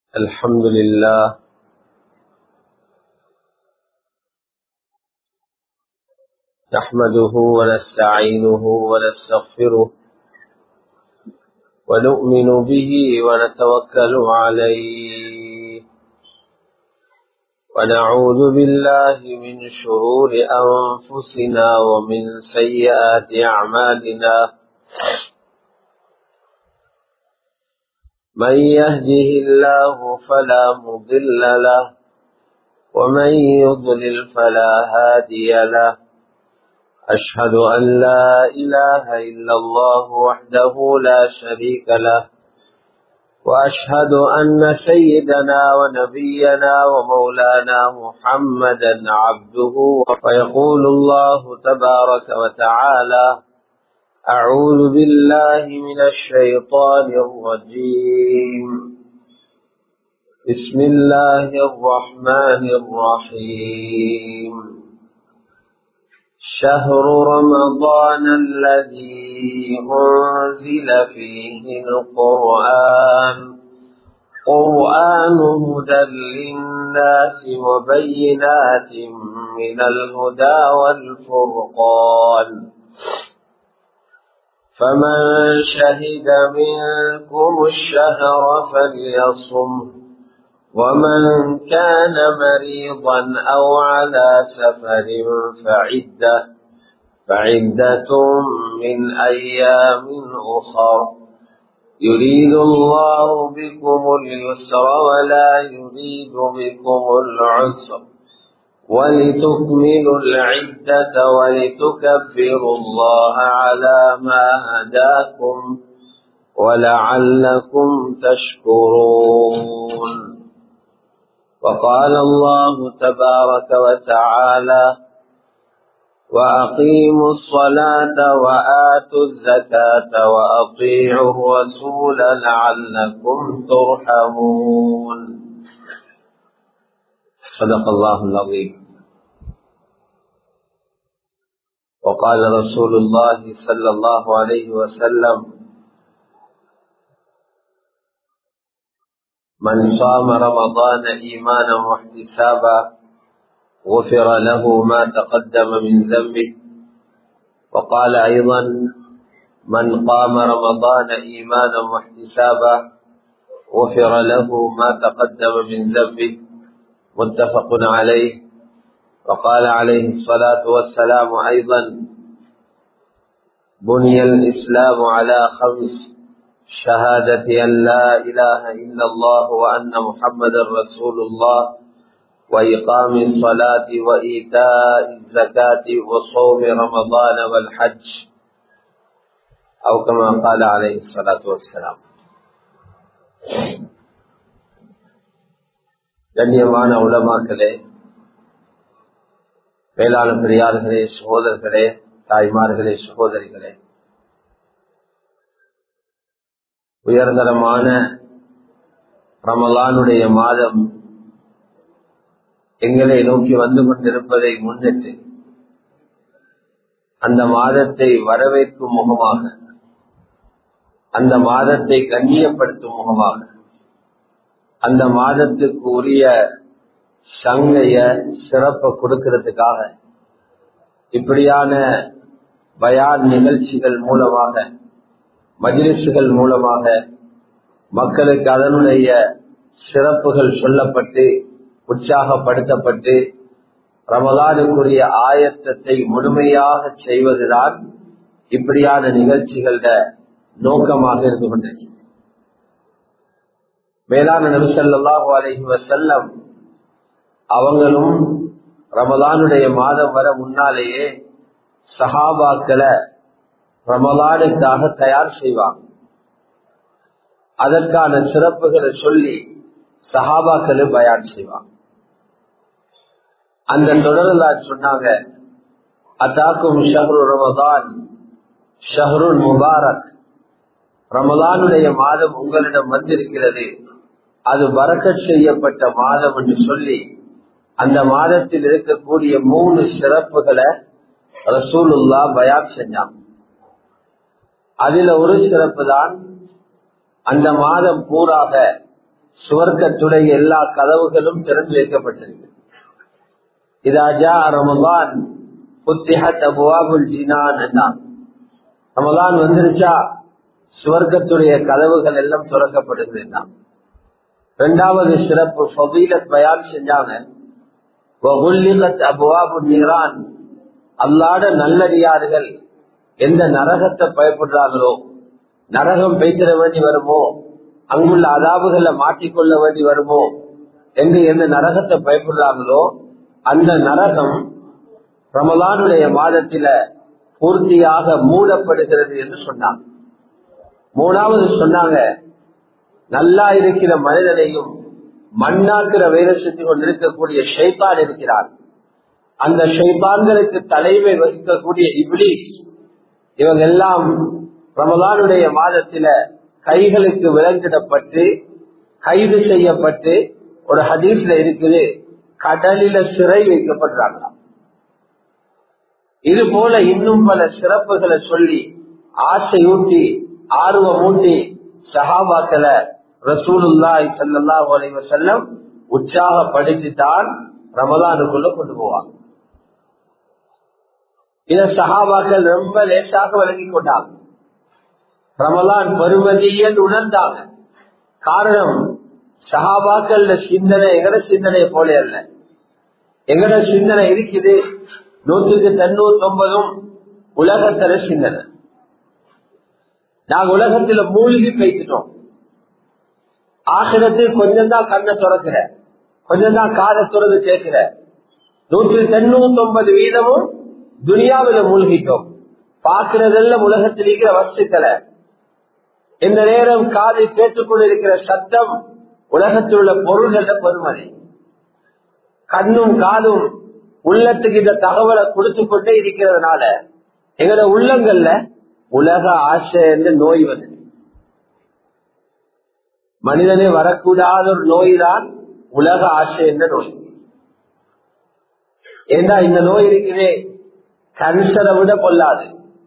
الحمد لله نحمده ونستعينه ونستغفره ونؤمن به ونتوكل عليه ونعوذ بالله من شرور أنفسنا ومن سيئات أعمالنا من يهده الله فلا مضل له ومن يضلل فلا هادي له أشهد أن لا إله إلا الله وحده لا شريك له وأشهد أن سيدنا ونبينا ومولانا محمدا عبده ويقول الله تبارك وتعالى أعوذ بالله من الشيطان الرجيم بسم الله الرحمن الرحيم شهر رمضان الذي أنزل فيه القرآن قرآن هدى للناس وبينات من الهدى والفرقان فمن شهد منكم الشهر فليصم ومن كان مريضا أو على سفر فعدة فعدة من أيام أخر يريد الله بكم اليسر ولا يريد بكم العسر ولتكملوا العدة ولتكبروا الله على ما هداكم ولعلكم تشكرون وقال الله تبارك وتعالى وأقيموا الصلاة وآتوا الزكاة وأطيعوا الرسول لعلكم ترحمون صدق الله العظيم وقال رسول الله صلى الله عليه وسلم من صام رمضان إيمانا واحتسابا غفر له ما تقدم من ذنبه وقال أيضا من قام رمضان إيمانا واحتسابا غفر له ما تقدم من ذنبه متفق عليه وقال عليه الصلاة والسلام أيضا بني الإسلام على خمس شهادة أن لا إله إلا الله وأن محمد رسول الله وإقام الصلاة وإيتاء الزكاة وصوم رمضان والحج أو كما قال عليه الصلاة والسلام கண்ணியமான உலமாக்களே வேளாண் பெரியார்களே சகோதரர்களே தாய்மார்களே சகோதரிகளே உயர்தரமான ரமலானுடைய மாதம் எங்களை நோக்கி வந்து கொண்டிருப்பதை முன்னிட்டு அந்த மாதத்தை வரவேற்கும் முகமாக அந்த மாதத்தை கண்ணியப்படுத்தும் முகமாக அந்த மாதத்துக்கு உரிய சங்கைய சிறப்பை கொடுக்கிறதுக்காக இப்படியான பயான் நிகழ்ச்சிகள் மூலமாக மஜிலிசுகள் மூலமாக மக்களுக்கு அதனுடைய சிறப்புகள் சொல்லப்பட்டு உற்சாகப்படுத்தப்பட்டு ரமலானுக்குரிய ஆயத்தத்தை முழுமையாக செய்வதுதான் இப்படியான நிகழ்ச்சிகள நோக்கமாக இருந்து கொண்டிருக்கிறது மேலான நபிசல்லாஹு அலஹி வசல்லம் அவங்களும் ரமலானுடைய மாதம் வர முன்னாலேயே சஹாபாக்களை ரமலானுக்காக தயார் செய்வாங்க அதற்கான சிறப்புகளை சொல்லி சஹாபாக்களை பயான் செய்வாங்க அந்த தொடர்ல சொன்னாங்க அத்தாக்கும் ஷஹரு ரமதான் ஷஹருல் முபாரக் ரமலானுடைய மாதம் உங்களிடம் வந்திருக்கிறது அது வரக்க செய்யப்பட்ட மாதம் என்று சொல்லி அந்த மாதத்தில் இருக்கக்கூடிய மூணு சிறப்புகளை ரசூலுல்லா பயான் செஞ்சாங்க அதுல ஒரு சிறப்பு தான் அந்த மாதம் பூராக சுவர்க்கத்துடைய எல்லா கதவுகளும் திறந்து வைக்கப்பட்டிருக்கு இதாஜா ரமலான் புத்திஹத் அபுவாபுல் ஜினான் என்றான் ரமலான் வந்துருச்சா சுவர்க்கத்துடைய கதவுகள் எல்லாம் திறக்கப்படுகிறது இரண்டாவது சிறப்பு ஃபபீலத் பயான் செஞ்சாங்க அபுவாபு நீரான் அல்லாட நல்லடியார்கள் எந்த நரகத்தை பயப்படுறாங்களோ நரகம் பெய்திட வேண்டி வருமோ அங்குள்ள அதாபுகளை மாற்றிக்கொள்ள வேண்டி வருமோ என்று எந்த நரகத்தை பயப்படுறாங்களோ அந்த நரகம் ரமலானுடைய மாதத்தில பூர்த்தியாக மூடப்படுகிறது என்று சொன்னாங்க மூணாவது சொன்னாங்க நல்லா இருக்கிற மனிதனையும் மண்ணாக்குற வேலை செஞ்சு கொண்டிருக்கக்கூடிய ஷைத்தான் இருக்கிறார் அந்த ஷைத்தான்களுக்கு தலைமை வகிக்கக்கூடிய இப்ளீஸ் இவங்க எல்லாம் ரமலானுடைய மாதத்தில கைகளுக்கு விலங்கிடப்பட்டு கைது செய்யப்பட்டு ஒரு ஹதீஸ்ல இருக்குது கடலில சிறை வைக்கப்படுறாங்களாம் இது போல இன்னும் பல சிறப்புகளை சொல்லி ஆசையூட்டி ஆர்வம் ஊட்டி சஹாபாக்களை ரசூலுல்லாய் சல்லாஹூ அலைவ செல்லம் உற்சாகப்படுத்தித்தான் ரமலானுக்குள்ள கொண்டு போவாங்க இத சஹாபாக்கள் ரொம்ப லேசாக விளங்கி கொண்டாங்க ரமலான் பெருமதியல் உணர்ந்தாங்க காரணம் சஹாபாக்கள் சிந்தனை எங்கட சிந்தனை போல அல்ல எங்கட சிந்தனை இருக்குது நூற்றுக்கு தொண்ணூத்தி ஒன்பதும் உலகத்தர சிந்தனை நாங்க உலகத்துல மூழ்கி பேசிட்டோம் ஆசிரத்தில் கொஞ்சம் தான் கண்ணை துறக்கிற கொஞ்சம் தான் காதை துறந்து கேட்கிற நூற்றி தொண்ணூத்தி ஒன்பது வீதமும் துனியாவில மூழ்கிட்டோம் பாக்குறதெல்லாம் உலகத்தில் இருக்கிற வஸ்துக்களை இந்த நேரம் காதை கேட்டுக்கொண்டிருக்கிற சத்தம் உலகத்தில் உள்ள பொருள்கள பெருமதி கண்ணும் காதும் உள்ளத்துக்கு இந்த தகவலை கொடுத்து கொண்டே இருக்கிறதுனால எங்களோட உள்ளங்கள்ல உலக ஆசை என்ற நோய் வந்து மனிதனே வரக்கூடாத ஒரு நோய் தான் உலக ஆசை என்ற நோய் ஏண்டா இந்த நோய் இருக்கிறே கேன்சரை விட கொள்ளாது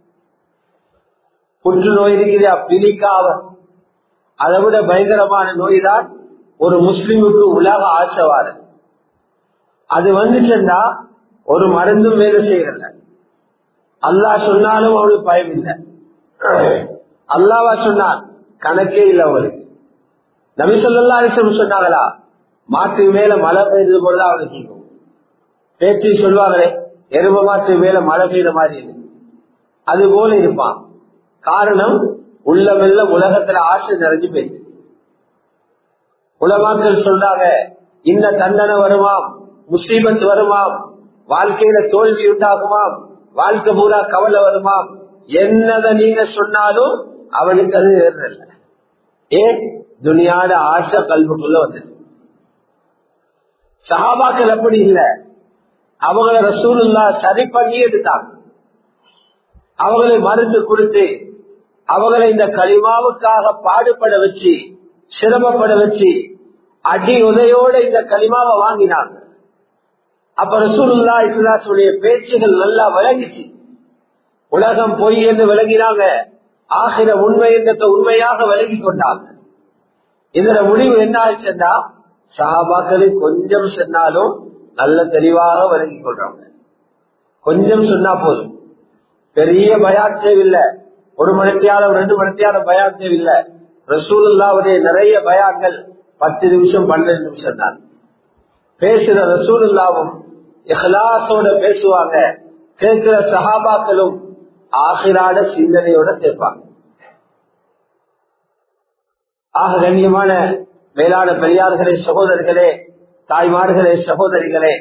புற்றுநோய் இருக்கிறா பிலிக்காவ அதை விட பயங்கரமான நோய் தான் ஒரு முஸ்லிமுக்கு உலக ஆசைவாரு அது வந்துச்சுன்னா ஒரு மருந்தும் வேலை செய்யறல அல்லா சொன்னாலும் அவளுக்கு பயம் இல்லை அல்லாவா சொன்னார் கணக்கே இல்லை அவளுக்கு நபி சொல்லா அலிசம் சொன்னாங்களா மாட்டு மேல மழை பெய்தது போலதான் அவனுக்கு கேட்கும் பேச்சு சொல்வாங்களே எரும மாட்டு மேல மழை பெய்த மாதிரி இருக்கு அது போல இருப்பான் காரணம் உள்ளமெல்ல உலகத்துல ஆசை நிறைஞ்சு போயிடுது உலமாக்கள் சொல்றாங்க இந்த தண்டனை வருமாம் முசீபத் வருமாம் வாழ்க்கையில தோல்வி உண்டாகுமாம் வாழ்க்கை பூரா கவலை வருமாம் என்னத நீங்க சொன்னாலும் அவனுக்கு அது ஏறல ஏன் துனியாட ஆசை கல்விக்குள்ள வந்தது சஹாபாக்கள் அப்படி இல்லை அவங்கள ரசூலுல்லா சரி பண்ணி எடுத்தாங்க அவங்களை மருந்து கொடுத்து அவங்களை இந்த களிமாவுக்காக பாடுபட வச்சு சிரமப்பட வச்சு அடி உதையோட இந்த களிமாவை வாங்கினாங்க அப்ப ரசூலுல்லா இஸ்லாசுடைய பேச்சுகள் நல்லா விளங்கிச்சு உலகம் பொய் என்று விளங்கினாங்க ஆகிற உண்மை என்ற உண்மையாக விளங்கி கொண்டாங்க இதுல முடிவு என்ன ஆச்சுன்னா சஹாபாக்களை கொஞ்சம் சொன்னாலும் நல்ல தெளிவாக விளங்கி கொள்றாங்க கொஞ்சம் சொன்னா போதும் பெரிய பயான் தேவையில்லை ஒரு மணித்தியாலம் ரெண்டு மணித்தியாலம் பயான் தேவையில்லை ரசூலுல்லாவுடைய நிறைய பயான்கள் பத்து நிமிஷம் பன்னெண்டு நிமிஷம் தான் பேசுற ரசூலுல்லாவும் இஹ்லாசோட பேசுவாங்க கேட்கிற சஹாபாக்களும் ஆகிராட சிந்தனையோட சேர்ப்பாங்க ஆக கண்ணியமான மேலான பெரியார்களே சகோதரர்களே தாய்மார்களே சகோதரிகளே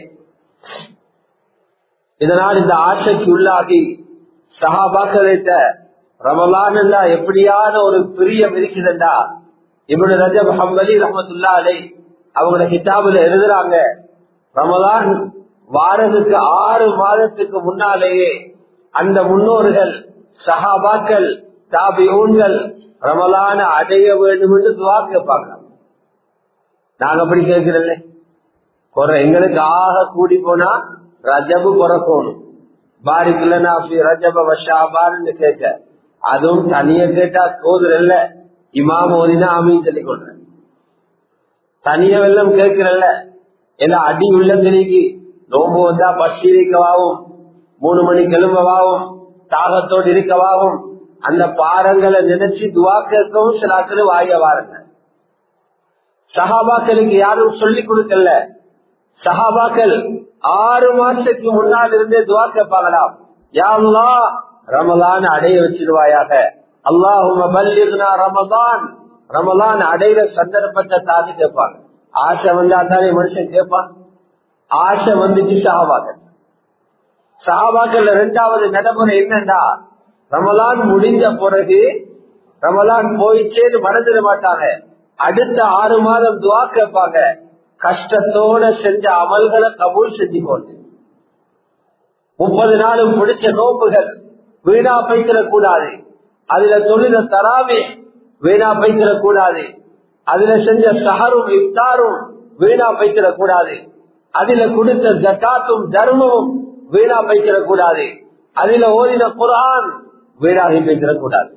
இதனால் இந்த ஆசைக்கு உள்ளாகி சஹாபாக்களிட்ட ரமலான் எப்படியான ஒரு பிரியம் இருக்குதுண்டா இப்படி ரஜப் ஹம்பலி ரஹமத்துல்லா அலை அவங்கள கிதாபுல எழுதுறாங்க ரமலான் வாரத்துக்கு ஆறு மாதத்துக்கு முன்னாலேயே அந்த முன்னோர்கள் சஹாபாக்கள் தாபியூன்கள் ரமலான அடைய வேண்டும் என்று துவா கேட்பாங்க நாங்க அப்படி கேட்கிறல்ல குறை எங்களுக்கு ஆக கூடி போனா ரஜபு பிறக்கணும் பாரிக்குலனா ரஜப வஷாபான்னு கேட்க அதுவும் தனிய கேட்டா கோதுல இல்ல இமாம் ஓதினா அமீன் சொல்லி கொள்றேன் தனிய வெள்ளம் கேட்கிறல்ல ஏன்னா அடி உள்ளத்திலேக்கு நோம்பு வந்தா பசி இருக்கவாவும் மூணு மணி கிளம்பவாவும் தாகத்தோடு இருக்கவாவும் அந்த பாரங்களை நினைச்சு துவா கேட்கவும் சில ஆட்கள் வாய வாருங்க சஹாபாக்களுக்கு யாரும் சொல்லிக் கொடுக்கல சஹாபாக்கள் ஆறு மாசத்துக்கு முன்னால் இருந்தே துவா கேட்பாங்களாம் யாருலா ரமலான் அடைய வச்சிருவாயாக அல்லாஹும பல்லிருந்தா ரமதான் ரமலான் அடையிற சந்தர்ப்பத்தை தாண்டி கேட்பாங்க ஆசை வந்தா தானே மனுஷன் கேட்பான் ஆசை வந்துச்சு சஹாபாக்கள் சஹாபாக்கள் ரெண்டாவது நடைமுறை என்னன்னா ரமலான் முடிஞ்ச பிறகு ரமலான் போயிச்சேன்னு மறந்துட மாட்டாங்க அடுத்த ஆறு மாதம் துவா கேட்பாங்க கஷ்டத்தோட செஞ்ச அமல்களை கபூல் செஞ்சு கொண்டு முப்பது நாளும் பிடிச்ச நோப்புகள் வீணா பைத்திடக் கூடாது அதுல தொழில தராமே வீணா பைத்திடக் கூடாது அதுல செஞ்ச சஹரும் இஃப்தாரும் வீணா பைத்திடக் கூடாது அதுல கொடுத்த ஜக்காத்தும் தர்மமும் வீணா பைத்திடக் கூடாது அதுல ஓதின குரான் வீணாகி பைத்திடக் கூடாது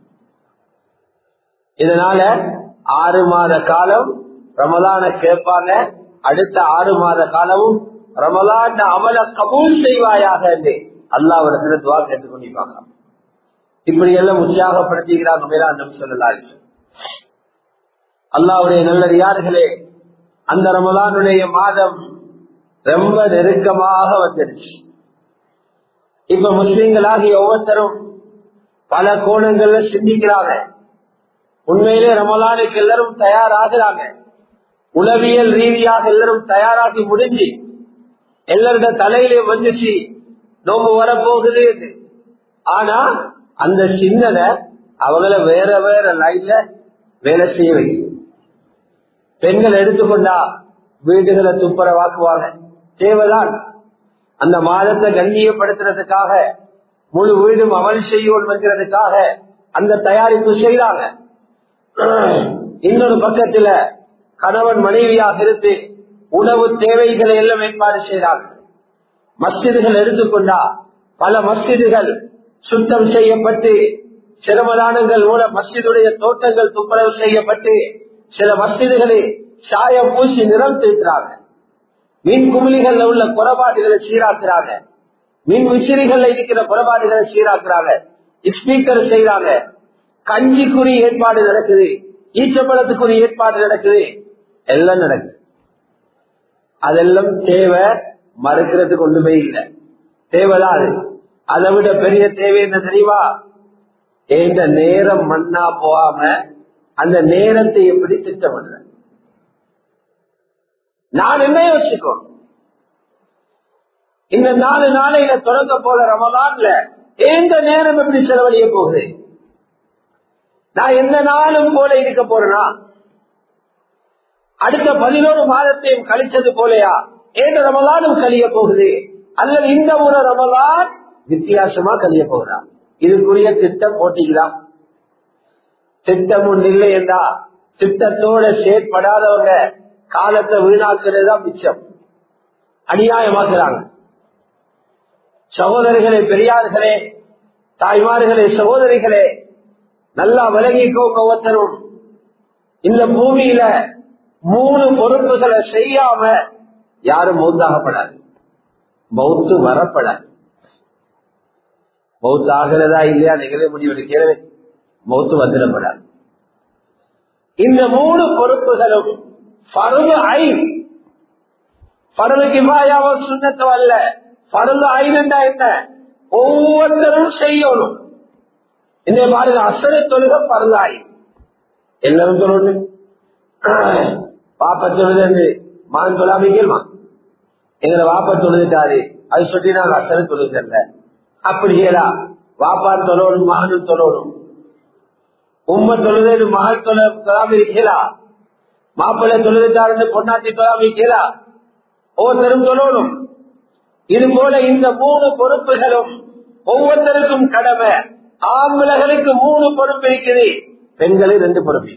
இதனால ஆறு மாத காலம் ரமலான கேட்பாங்க அடுத்த ஆறு மாத காலமும் ரமலான் அமல கபூல் செய்வாயாக என்று அல்லாவிடத்துல துவா கேட்டுக் கொண்டிருப்பாங்க இப்படி எல்லாம் உற்சாகப்படுத்துகிறாங்க மேலாண்டம் சொல்லலாம் அல்லாவுடைய நல்லடியார்களே அந்த ரமலானுடைய மாதம் ரொம்ப நெருக்கமாக வந்துருச்சு இப்ப முஸ்லிம்களாகிய ஒவ்வொருத்தரும் பல கோணங்கள்ல சிந்திக்கிறாங்க உண்மையிலே ரமலானுக்கு எல்லாரும் தயாராகிறாங்க உளவியல் ரீதியாக எல்லாரும் தயாராகி முடிஞ்சு எல்லாருடைய தலையிலே வந்துச்சு நோம்பு வரப்போகுது ஆனா அந்த சிந்தனை அவங்கள வேற வேற லைன்ல வேலை செய்ய வைக்கும் பெண்கள் எடுத்துக்கொண்டா வீடுகளை துப்புரவாக்குவாங்க தேவைதான் அந்த மாதத்தை கண்ணியப்படுத்துறதுக்காக முழு வீடும் அமல் செய்யும் என்கிறதுக்காக அந்த தயாரிப்பு செய்யறாங்க இன்னொரு பக்கத்துல கணவன் மனைவியாக இருந்து உணவு தேவைகளை எல்லாம் ஏற்பாடு செய்யறாங்க மஸ்ஜிதுகள் எடுத்துக்கொண்டா பல மஸ்ஜிதுகள் சுத்தம் செய்யப்பட்டு சிரமதானங்கள் மூலம் மஸ்ஜிதுடைய தோட்டங்கள் துப்புரவு செய்யப்பட்டு சில மஸ்ஜிதுகளை சாயம் பூசி நிறம் தீர்க்கிறாங்க மீன் குமிழிகள்ல உள்ள குறைபாடுகளை சீராக்குறாங்க மின் விசிறிகள்ல இருக்கிற குறைபாடுகளை சீராக்குறாங்க ஸ்பீக்கர் செய்யறாங்க கஞ்சிக்குரிய ஏற்பாடு நடக்குது ஈச்சப்பழத்துக்குரிய ஏற்பாடு நடக்குது எல்லாம் நடக்குது அதெல்லாம் தேவை மறுக்கிறதுக்கு ஒண்ணுமே இல்லை தேவைதான் அது அதை விட பெரிய தேவை என்ன தெரியுமா எந்த நேரம் மண்ணா போகாம அந்த நேரத்தை எப்படி திட்டமிடுற நான் என்ன யோசிக்கும் இந்த நாலு நாளையில தொடங்க போல ரமலான்ல எந்த நேரம் எப்படி செலவழிய போகுது நான் எந்த நாளும் போல இருக்க போறேனா அடுத்த பதினோரு மாதத்தையும் கழிச்சது போலயா ஏன் ரமலானும் கழிய போகுது அல்லது இந்த ஒரு ரமலான் வித்தியாசமா கழிய போகிறா இதுக்குரிய திட்டம் போட்டிக்கலாம் திட்டம் ஒன்று இல்லை என்றா திட்டத்தோட செயற்படாதவங்க காலத்தை வீணாக்குறது தான் மிச்சம் அநியாயமாக்குறாங்க சகோதரிகளே பெரியார்களே தாய்மார்களே சகோதரிகளே நல்லா விலகிக்கோங்க ஒவ்வொருத்தரும் இந்த பூமியில மூணு பொறுப்புகளை செய்யாம யாரும் மௌத்தாகப்படாது மௌத்து வரப்படாது மௌத்து ஆகிறதா இல்லையா நிகழ முடிவெடுக்கிறவே மௌத்து வந்துடப்படாது இந்த மூணு பொறுப்புகளும் பருவ ஐ பருவ கிபாயாவோ சுண்ணத்தோ அல்ல பருவ ஐநண்டா என்ன ஒவ்வொருத்தரும் செய்யணும் இந்த பாருங்க அசர தொழுக பருதாய் எல்லாரும் சொல்லணும் பாப்ப தொழுது மகன் சொல்லாம கேள்மா எங்களை வாப்ப தொழுதுட்டாரு அது சொல்லி நாங்க அசர தொழுகல அப்படி கேளா வாப்பா தொழணும் மகனும் தொழணும் உம்ம தொழுது மகள் தொழ தொழாம இருக்கலா மாப்பிள்ளை தொழுதுட்டாருன்னு பொன்னாட்டி தொழாம இருக்கலா ஒவ்வொருத்தரும் தொழணும் இது போல இந்த மூணு பொறுப்புகளும் ஒவ்வொருத்தருக்கும் கடமை ஆம்பளைகளுக்கு மூணு பொறுப்பு இருக்குது பெண்களுக்கு ரெண்டு பொறுப்பு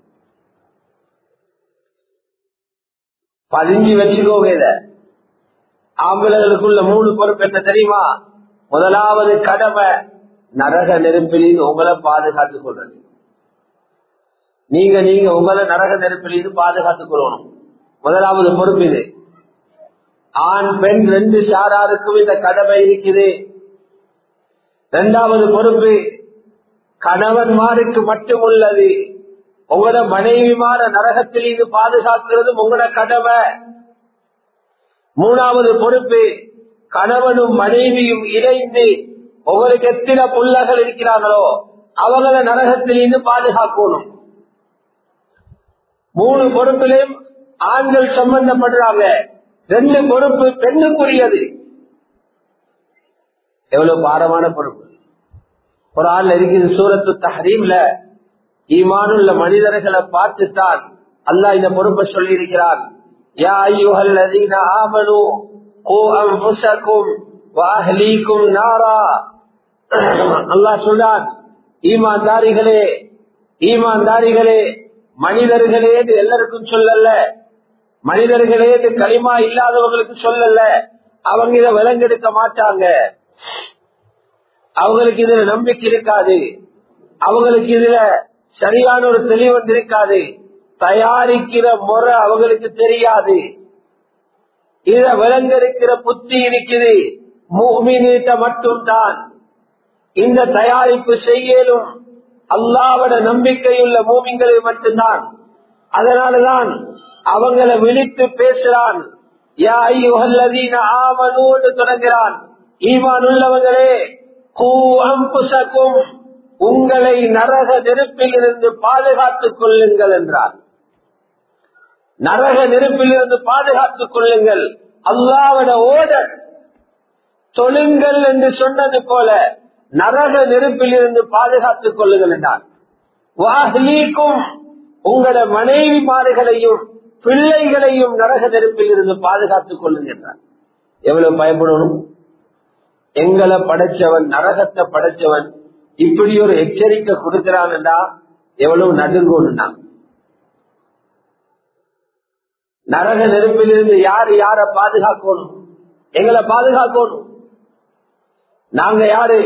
பதிஞ்சு வச்சுக்கோங்க இத ஆம்பளைகளுக்குள்ள மூணு பொறுப்பு என்ன தெரியுமா முதலாவது கடமை நரக நெருப்பிலில் உங்களை பாதுகாத்துக் கொள்றது நீங்க நீங்க உங்களை நரக நெருப்பிலிருந்து பாதுகாத்துக் கொள்ளணும் முதலாவது பொறுப்பு இது ஆண் பெண் ரெண்டு சாராருக்கும் இந்த கடமை இருக்குது இரண்டாவது பொறுப்பு கணவன்மாருக்கு மட்டும் உள்ளது உங்களோட மனைவிமார நரகத்தில் இது பாதுகாக்கிறது உங்களோட கடமை மூணாவது பொறுப்பு கணவனும் மனைவியும் இணைந்து உங்களுக்கு எத்தனை புள்ளகள் இருக்கிறார்களோ அவங்கள நரகத்தில் இருந்து பாதுகாக்கணும் மூணு பொறுப்பிலையும் ஆண்கள் சம்பந்தப்படுறாங்க ரெண்டு பொறுப்பு பெண்ணுக்குரியது எவ்வளவு பாரமான பொறுப்பு ஒரு ஆள் இருக்குது சூரத்து தஹரீம்ல ஈமானுள்ள மனிதர்களை பார்த்துத்தான் அல்லாஹ் இந்த பொறுப்பை சொல்லி இருக்கிறான் யா ஐயுஹல் லதீன ஆமனு கூ அன்ஃபுஸக்கும் வஅஹ்லீக்கும் நாரா அல்லாஹ் சொல்றான் ஈமான்தாரிகளே ஈமான்தாரிகளே மனிதர்களே என்று எல்லாருக்கும் சொல்லல மனிதர்களே என்று களிமா இல்லாதவங்களுக்கு சொல்லல அவங்க இதை விலங்கெடுக்க மாட்டாங்க அவங்களுக்கு இதுல நம்பிக்கை இருக்காது அவங்களுக்கு இதுல சரியான ஒரு தெளிவு இருக்காது தயாரிக்கிற முறை அவங்களுக்கு தெரியாது இத விலங்கெடுக்கிற புத்தி இருக்குது மூமினிட்ட மட்டும்தான் இந்த தயாரிப்பு செய்யலும் அல்லாவோட நம்பிக்கையுள்ள மூமிங்களை மட்டும்தான் அதனாலதான் அவங்களை விழித்து பேசுறான் யா ஐயுஹல்லதீன ஆமனூன்னு தொடங்குறான் ஈமான் உள்ளவங்களே கூ அம்புசக்கும் உங்களை நரக நெருப்பில் இருந்து பாதுகாத்துக் கொள்ளுங்கள் என்றார் நரக நெருப்பில் இருந்து பாதுகாத்துக் கொள்ளுங்கள் அல்லாவோட ஓடர் தொழுங்கள் என்று சொன்னது போல நரக நெருப்பில் இருந்து பாதுகாத்துக் கொள்ளுங்கள் என்றார் வாஹ்லீக்கும் உங்களோட மனைவிமார்களையும் பிள்ளைகளையும் நரக நெருப்பில் இருந்து பாதுகாத்துக் கொள்ளுங்க என்றார் எவ்வளவு பயப்படணும் எங்களை படைச்சவன் நரகத்தை படைச்சவன் இப்படி ஒரு எச்சரிக்கை கொடுக்கிறான்டா எவ்வளவு நடுங்கோணும்னா நரக நெருப்பிலிருந்து யாரு யார பாதுகாக்கணும் எங்களை பாதுகாக்கணும் நாங்க யாரு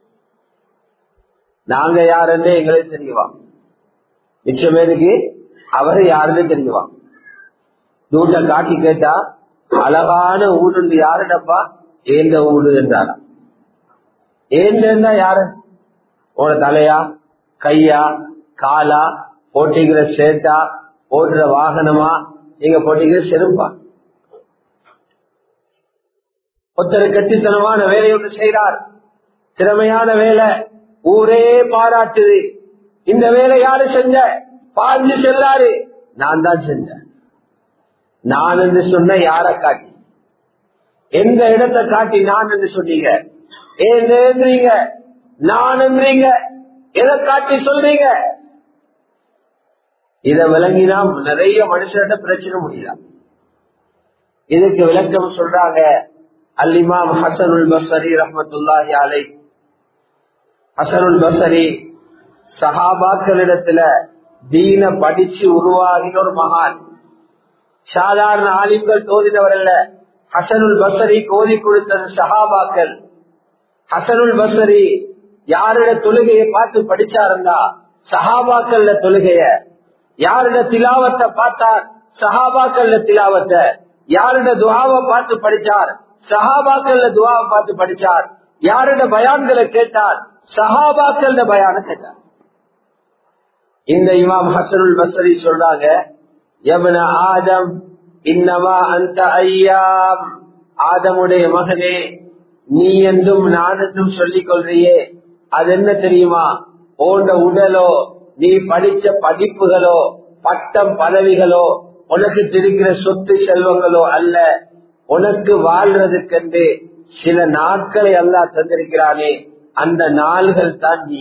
நாங்க யாருன்னு எங்களுக்கு தெரியுவா மிச்சம் பேருக்கு அவரு யாருன்னு தெரியுவா தூட்ட காட்டி கேட்டா அழகான ஊடு யாருடப்பா ஏந்த ஊடு என்றாரா ஏந்தா யாரு உன தலையா கையா காலா போட்டிக்கிற சேட்டா ஓட்டுற வாகனமா நீங்க போட்டிக்கிற செருப்பா ஒருத்தர் கட்டித்தனமான வேலை ஒன்று செய்கிறார் திறமையான வேலை ஊரே பாராட்டுது இந்த வேலை யாரு செஞ்ச பாஞ்சு செல்லாரு நான் தான் செஞ்சேன் நான் என்று சொன்ன யார காட்டி எந்த இடத்தை காட்டி நான் என்று சொன்னீங்க ஏன்றீங்க நான் என்றீங்க எதை காட்டி சொல்றீங்க இத விளங்கினா நிறைய மனுஷர்கிட்ட பிரச்சனை முடியலாம் இதுக்கு விளக்கம் சொல்றாங்க அல்லிமாம் ஹசனுல் பசரி ரஹமத்துல்லாஹி அலை ஹசனுல் பசரி சஹாபாக்களிடத்துல தீன படிச்சு உருவாகின ஒரு மகான் சாதாரண ஆலிம்கள் தோதினவர் அல்ல ஹசனுல் பசரி கோதி கொடுத்தது சஹாபாக்கள் ஹசனுல் பசரி யாரோட தொழுகையை பார்த்து படிச்சாருந்தா சஹாபாக்கள்ல தொழுகைய யாரோட திலாவத்தை பார்த்தார் சஹாபாக்கள்ல திலாவத்தை யாரோட துவாவை பார்த்து படிச்சார் சஹாபாக்கள்ல துவாவை பார்த்து படிச்சார் யாரோட பயான்களை கேட்டார் சஹாபாக்கள்ல பயான கேட்டார் இந்த இமாம் ஹசனுல் பசரி சொல்றாங்க எவன ஆதம் இன்னமா அந்த ஐயாம் ஆதமுடைய மகனே நீ என்றும் நான் என்றும் சொல்லிக் கொள்றியே அது என்ன தெரியுமா போன்ற உடலோ நீ படிச்ச படிப்புகளோ பட்டம் பதவிகளோ உனக்கு தெரிகிற சொத்து செல்வங்களோ அல்ல உனக்கு வாழ்றதுக்கென்று சில நாட்களை அல்லா தந்திருக்கிறானே அந்த நாள்கள் தான் நீ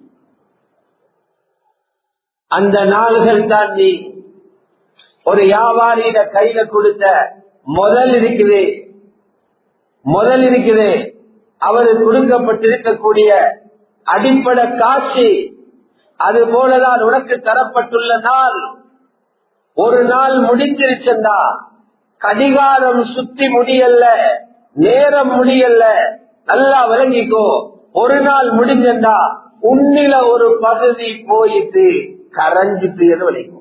அந்த நாள்கள் தான் நீ ஒரு வியாபாரியிட கையில கொடுத்த முதல் இருக்குது முதல் இருக்குது அவர் கொடுக்கப்பட்டிருக்கக்கூடிய அடிப்படை காட்சி அது போலதான் உனக்கு தரப்பட்டுள்ள நாள் ஒரு நாள் முடிஞ்சிருச்சா கடிகாரம் சுத்தி முடியல நேரம் முடியல நல்லா விளங்கிக்கோ ஒரு நாள் முடிஞ்சா உன்னில ஒரு பகுதி போயிட்டு கரைஞ்சிட்டு விளைக்கும்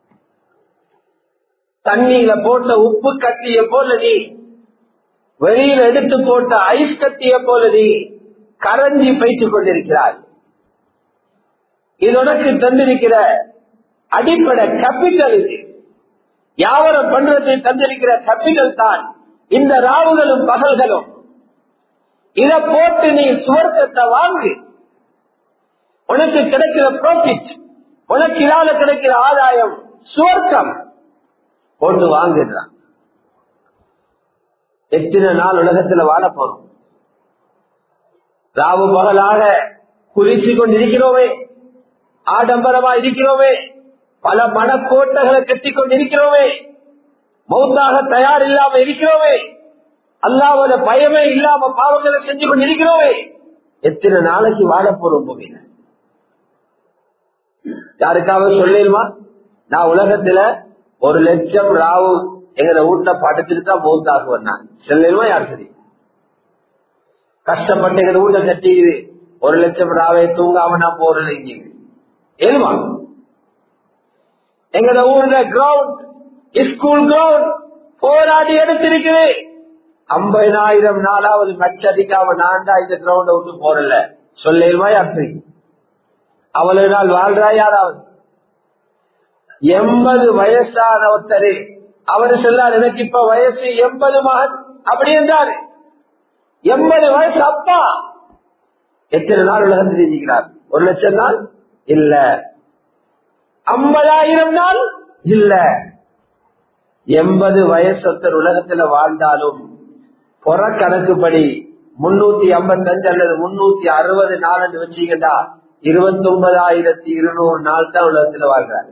தண்ணியில போட்ட உப்பு கட்டிய போல நீ வெளியில எடுத்து போட்ட ஐஸ் கட்டிய போல நீ கரைஞ்சி பயிற்றுக் கொண்டிருக்கிறாய் இது உனக்கு தந்திருக்கிற அடிப்படை கேபிட்டல் இது யாவரம் பண்றதை தந்திருக்கிற கேபிட்டல் தான் இந்த ராவுகளும் பகல்களும் இத போட்டு நீ சுவர்க்கத்தை வாங்கு உனக்கு கிடைக்கிற ப்ராஃபிட் உனக்கு இதால கிடைக்கிற ஆதாயம் சுவர்க்கம் போட்டு வாங்குறான் எத்தனை நாள் உலகத்துல வாழ போறோம் ராவு பகலாக குறிச்சு கொண்டிருக்கிறோமே ஆடம்பரமா இருக்கிறோமே பல மனக்கோட்டைகளை கட்டி கொண்டிருக்கிறோமே மௌத்தாக தயார் இல்லாம இருக்கிறோமே அல்லாவோட பயமே இல்லாம பாவங்களை செஞ்சு கொண்டிருக்கிறோமே எத்தனை நாளைக்கு வாழ போறோம் போவீங்க யாருக்காவது சொல்லிடுமா நான் உலகத்துல ஒரு லட்சம் ராவு எங்களை வீட்டுல படுத்துட்டு தான் மௌத்தாக்குவேன் நான் சொல்லிடுமா யார் சரி கஷ்டப்பட்டு எங்க வீட்டை கட்டிக்குது ஒரு லட்சம் ராவை தூங்காம நான் போறேன் இங்க ஏழுமா எங்கட ஊர்ல கிரவுண்ட் ஸ்கூல் கிரவுண்ட் போராடி எடுத்திருக்குது ஐம்பதாயிரம் நாலாவது மேட்ச் அடிக்காம நான் தான் இந்த கிரவுண்ட விட்டு போறல சொல்லிடுமா யார் சரி அவ்வளவு நாள் வாழ்றா யாராவது எண்பது வயசான ஒருத்தரு அவரு சொல்லார் எனக்கு இப்ப வயசு எண்பது மகன் அப்படி என்றாரு எண்பது வயசு அப்பா எத்தனை நாள் உலகத்தில் இருக்கிறார் ஒரு லட்சம் நாள் இல்ல ஐம்பதாயிரம் நாள் இல்ல எண்பது வயசு ஒருத்தர் உலகத்துல வாழ்ந்தாலும் புற கணக்குப்படி முன்னூத்தி ஐம்பத்தஞ்சு அல்லது முன்னூத்தி அறுபது நாள் என்று வச்சீங்கன்னா இருபத்தி ஒன்பதாயிரத்தி இருநூறு நாள் தான் உலகத்துல வாழ்றாரு